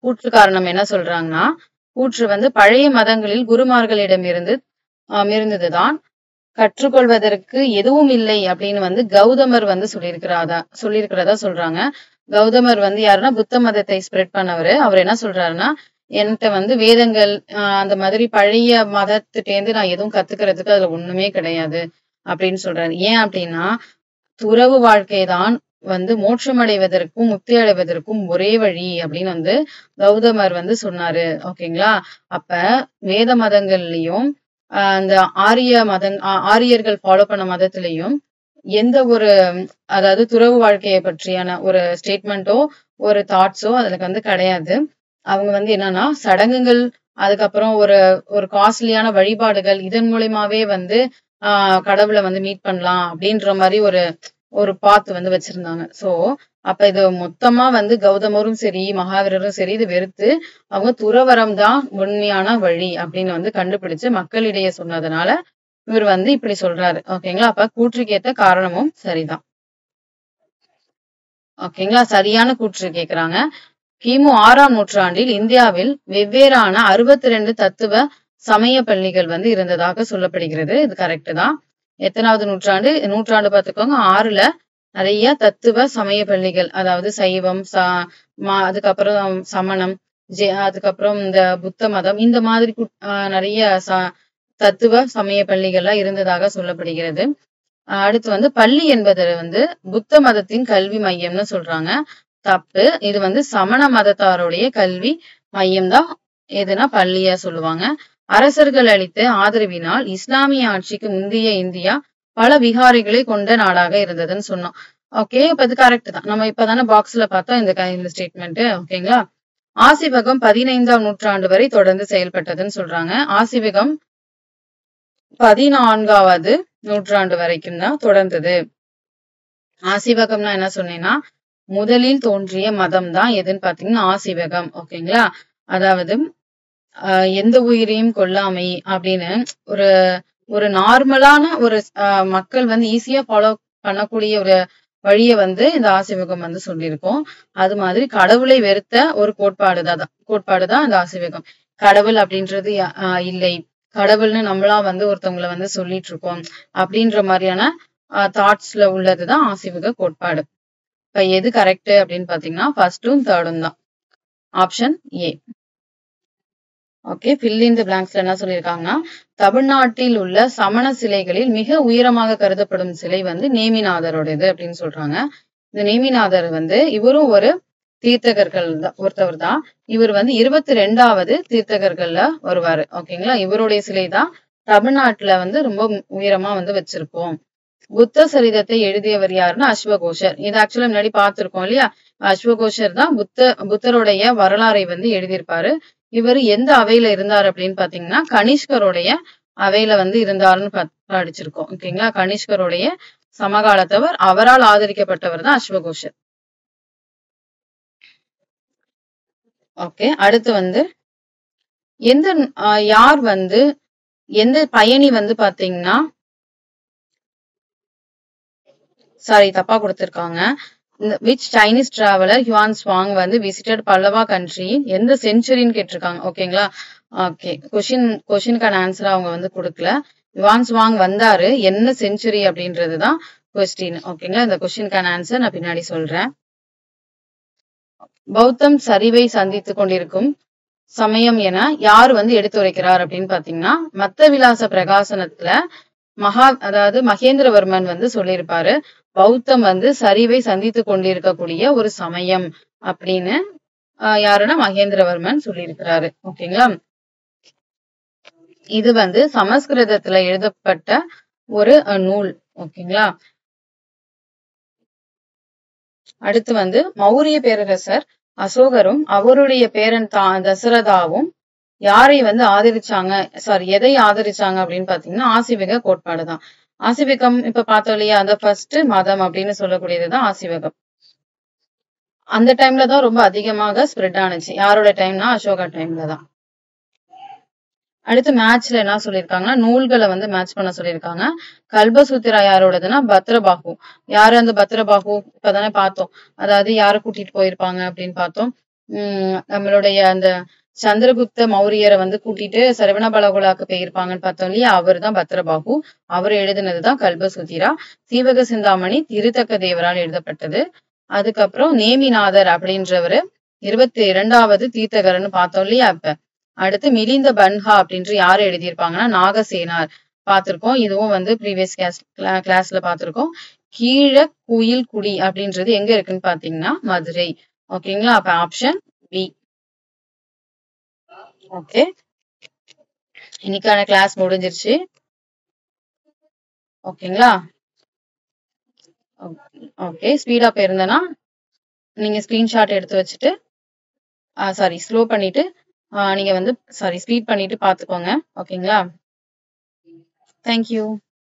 கூற்று காரணம் என்ன சொல்றாங்கன்னா கூற்று வந்து பழைய மதங்களில் குருமார்களிடமிருந்து ஆஹ் இருந்ததுதான் கற்றுக்கொள்வதற்கு எதுவும் இல்லை அப்படின்னு வந்து கௌதமர் வந்து சொல்லியிருக்கிறாதா சொல்லியிருக்கிறதா சொல்றாங்க கௌதமர் வந்து யாருன்னா புத்த மதத்தை ஸ்ப்ரெட் பண்ணவரு அவர் என்ன சொல்றாருன்னா என்கிட்ட வந்து வேதங்கள் ஆஹ் அந்த மாதிரி பழைய மதத்திட்டேந்து நான் எதுவும் கத்துக்கிறதுக்கு அதுல ஒண்ணுமே கிடையாது அப்படின்னு சொல்றாரு ஏன் அப்படின்னா துறவு வாழ்க்கை தான் வந்து மோட்சம் அடைவதற்கும் முக்தி அடைவதற்கும் ஒரே வழி அப்படின்னு வந்து கௌதமர் வந்து சொன்னாரு ஓகேங்களா அப்ப வேத மதங்கள்லயும் ஆஹ் அந்த ஆரிய மதங் ஆ- ஆரியர்கள் ஃபாலோ பண்ண மதத்திலையும் எந்த ஒரு அதாவது துறவு வாழ்க்கையை பற்றியான ஒரு ஸ்டேட்மெண்ட்டோ ஒரு தாட்ஸோ அதுல வந்து கிடையாது அவங்க வந்து என்னன்னா சடங்குகள் அதுக்கப்புறம் ஒரு ஒரு காஸ்ட்லியான வழிபாடுகள் இதன் மூலியமாவே வந்து ஆஹ் கடவுளை வந்து மீட் பண்ணலாம் அப்படின்ற மாதிரி ஒரு ஒரு பாத்து வந்து வச்சிருந்தாங்க சோ அப்ப இது மொத்தமா வந்து கௌதமரும் சரி மகாவீரரும் சரி இது வெறுத்து அவங்க துறவரம் தான் உண்மையான வழி அப்படின்னு வந்து கண்டுபிடிச்சு மக்களிடையே சொன்னதுனால இவர் வந்து இப்படி சொல்றாரு ஓகேங்களா அப்ப கூற்றுக்கேத்த காரணமும் சரிதான் ஓகேங்களா சரியான கூற்று கேக்குறாங்க கிமு ஆறாம் நூற்றாண்டில் இந்தியாவில் வெவ்வேறான அறுபத்தி ரெண்டு தத்துவ சமய பள்ளிகள் வந்து இருந்ததாக சொல்லப்படுகிறது இது கரெக்ட் தான் எத்தனாவது நூற்றாண்டு நூற்றாண்டு பார்த்துக்கோங்க ஆறுல நிறைய தத்துவ சமய பள்ளிகள் அதாவது சைவம் ச ம- அதுக்கப்புறம் சமணம் ஜெ அதுக்கப்புறம் இந்த புத்த மதம் இந்த மாதிரி கு- ஆஹ் நிறைய ச தத்துவ சமய பள்ளிகள்லாம் இருந்ததாக சொல்லப்படுகிறது ஆஹ் அடுத்து வந்து பள்ளி என்பது வந்து புத்த மதத்தின் கல்வி மையம்னு சொல்றாங்க தப்பு இது வந்து சமண மதத்தாருடைய கல்வி மையம் தான் எதுனா பள்ளியா சொல்லுவாங்க அரசர்கள் அளித்த ஆதரவினால் இஸ்லாமிய ஆட்சிக்கு முந்தைய இந்தியா பல விகாரிகளை கொண்ட நாடாக இருந்ததுன்னு சொன்னோம் ஓகே இப்ப இது கரெக்ட் தான் நம்ம இப்பதானே பாக்ஸ்ல பார்த்தோம் இந்த க- இந்த ஸ்டேட்மெண்ட் ஓகேங்களா ஆசிவகம் பதினைந்தாம் நூற்றாண்டு வரை தொடர்ந்து செயல்பட்டதுன்னு சொல்றாங்க ஆசிவகம் பதினான்காவது நூற்றாண்டு வரைக்கும் தான் தொடர்ந்தது ஆசிவகம்னா என்ன சொன்னேன்னா முதலில் தோன்றிய மதம் தான் எதுன்னு பாத்தீங்கன்னா ஆசிவகம் ஓகேங்களா அதாவது ஆஹ் எந்த உயிரையும் கொல்லாமை அப்படின்னு ஒரு ஒரு நார்மலான ஒரு ஆஹ் மக்கள் வந்து ஈஸியா ஃபாலோ பண்ணக்கூடிய ஒரு வழிய வந்து இந்த ஆசிவகம் வந்து சொல்லியிருக்கோம் அது மாதிரி கடவுளை வெறுத்த ஒரு கோட்பாடு தான் கோட்பாடு தான் இந்த ஆசிவகம் கடவுள் அப்படின்றது யா- ஆஹ் இல்லை கடவுள்னு நம்மளா வந்து ஒருத்தவங்களை வந்து சொல்லிட்டு இருக்கோம் அப்படின்ற மாதிரியான தாட்ஸ்ல உள்ளதுதான் ஆசிவக கோட்பாடு இப்ப எது கரெக்ட் அப்படின்னு பாத்தீங்கன்னா ஃபர்ஸ்டும் தேர்டும் தான் option A okay fill in the blanksல என்ன சொல்லியிருக்காங்கன்னா தமிழ்நாட்டில் உள்ள சமண சிலைகளில் மிக உயரமாக கருதப்படும் சிலை வந்து நேமிநாதரோடது அப்படின்னு சொல்றாங்க இந்த நேமிநாதர் வந்து இவரும் ஒரு தீர்த்தகர்கள் தான் ஒருத்தவர் தான் இவர் வந்து இருபத்தி ரெண்டாவது தீர்த்தகர்கள்ல வருவாரு ஓகேங்களா இவருடைய சிலை தான் தமிழ்நாட்டுல வந்து ரொம்ப உயரமா வந்து வச்சிருக்கோம் புத்த சரிதத்தை எழுதியவர் யாருன்னா அஸ்வகோஷர் இது ஆக்சுவலா முன்னாடி பார்த்திருக்கோம் இல்லையா அஸ்வகோஷர் தான் புத்த புத்தருடைய வரலாறை வந்து எழுதியிருப்பாரு இவர் எந்த அவையில இருந்தார் அப்படின்னு பாத்தீங்கன்னா கனிஷ்கருடைய அவையில வந்து இருந்தாருன்னு பா- படிச்சிருக்கோம் ஓகேங்களா கனிஷ்கருடைய சமகாலத்தவர் அவரால் ஆதரிக்கப்பட்டவர் தான் அஸ்வகோஷர் ஓகே அடுத்து வந்து எந்த ஆஹ் யார் வந்து எந்த பயணி வந்து பாத்தீங்கன்னா சாரி தப்பா கொடுத்திருக்காங்க which Chinese traveller Hiuen Tsang வந்து விசிட்டட் பல்லவா கண்ட்ரி எந்த செஞ்சுரின்னு கேட்டிருக்காங்க ஓகேங்களா ஓகே கொஷின் கொஷினுக்கான ஆன்சர் அவங்க வந்து கொடுக்கல யுவான் ஸ்வாங் வந்தாரு என்ன செஞ்சுரி அப்படின்றது தான் கொஸ்டின் ஓகேங்களா இந்த கொஸ்டினுக்கான ஆன்சர் நான் பின்னாடி சொல்றேன் பௌத்தம் சரிவை சந்தித்துக் கொண்டிருக்கும் சமயம் என யார் வந்து எடுத்துரைக்கிறார் அப்படின்னு பாத்தீங்கன்னா மத்த விலாச பிரகாசனத்துல மகா அதாவது மகேந்திரவர்மன் வந்து சொல்லியிருப்பாரு பௌத்தம் வந்து சரிவை சந்தித்துக் கொண்டிருக்கக்கூடிய ஒரு சமயம் அப்படின்னு ஆஹ் யாருன்னா மகேந்திரவர்மன் சொல்லியிருக்கிறாரு ஓகேங்களா இது வந்து சமஸ்கிருதத்துல எழுதப்பட்ட ஒரு அஹ், நூல் ஓகேங்களா அடுத்து வந்து மௌரிய பேரரசர் அசோகரும் அவருடைய பேரன் தா தசரதாவும் யாரை வந்து ஆதரிச்சாங்க சாரி எதை ஆதரிச்சாங்க அப்படின்னு பாத்தீங்கன்னா ஆசிவக கோட்பாடு தான் ஆசிவகம் இப்ப பார்த்தோம் இல்லையா அந்த ஃபர்ஸ்ட் மதம் அப்படின்னு சொல்லக்கூடியதுதான் ஆசிவகம் அந்த டைம்ல தான் ரொம்ப அதிகமாக ஸ்ப்ரெட் ஆனுச்சு யாரோட டைம்னா அசோகா டைம்ல தான் அடுத்து மேட்ச்ல என்ன சொல்லியிருக்காங்கன்னா நூல்களை வந்து மேட்ச் பண்ண சொல்லியிருக்காங்க கல்பசூத்திரா யாரோடதுன்னா பத்ரபாகு யாரு அந்த பத்ரபாகு இப்பதானே பார்த்தோம் அதாவது யாரை கூட்டிட்டு போயிருப்பாங்க அப்படின்னு பார்த்தோம் உம் நம்மளுடைய அந்த சந்திரகுப்த மௌரியரை வந்து கூட்டிட்டு சரவணபலகுலாக்கு போயிருப்பாங்கன்னு பார்த்தோம் இல்லையா அவர் தான் பத்ரபாகு அவர் எழுதினதுதான் கல்பசுத்திரா சீவக சிந்தாமணி திருத்தக்க தேவரால் எழுதப்பட்டது அதுக்கப்புறம் நேமிநாதர் அப்படின்றவரு இருபத்தி இரண்டாவது தீர்த்தகர்னு பார்த்தோம் இல்லையா இப்ப அடுத்து மிலிந்த பன்ஹா அப்படின்ற யாரு எழுதியிருப்பாங்கன்னா நாகசேனார் பார்த்திருக்கோம் இதுவும் வந்து ப்ரீவியஸ் கிளாஸ் கிளாஸ்ல பார்த்திருக்கோம் கீழ குயில் குடி அப்படின்றது எங்க இருக்குன்னு பாத்தீங்கன்னா மதுரை ஓகேங்களா அப்ப ஆப்ஷன் பி ஓகே இன்னைக்கான கிளாஸ் முடிஞ்சிருச்சு ஓகேங்களா ஓகே ஸ்பீடா போயிருந்தேன்னா நீங்க ஸ்கிரீன்ஷாட் எடுத்து வச்சுட்டு சாரி ஸ்லோ பண்ணிட்டு ஆஹ் நீங்க வந்து சாரி ஸ்பீட் பண்ணிட்டு பாத்துக்கோங்க ஓகேங்களா தேங்க்யூ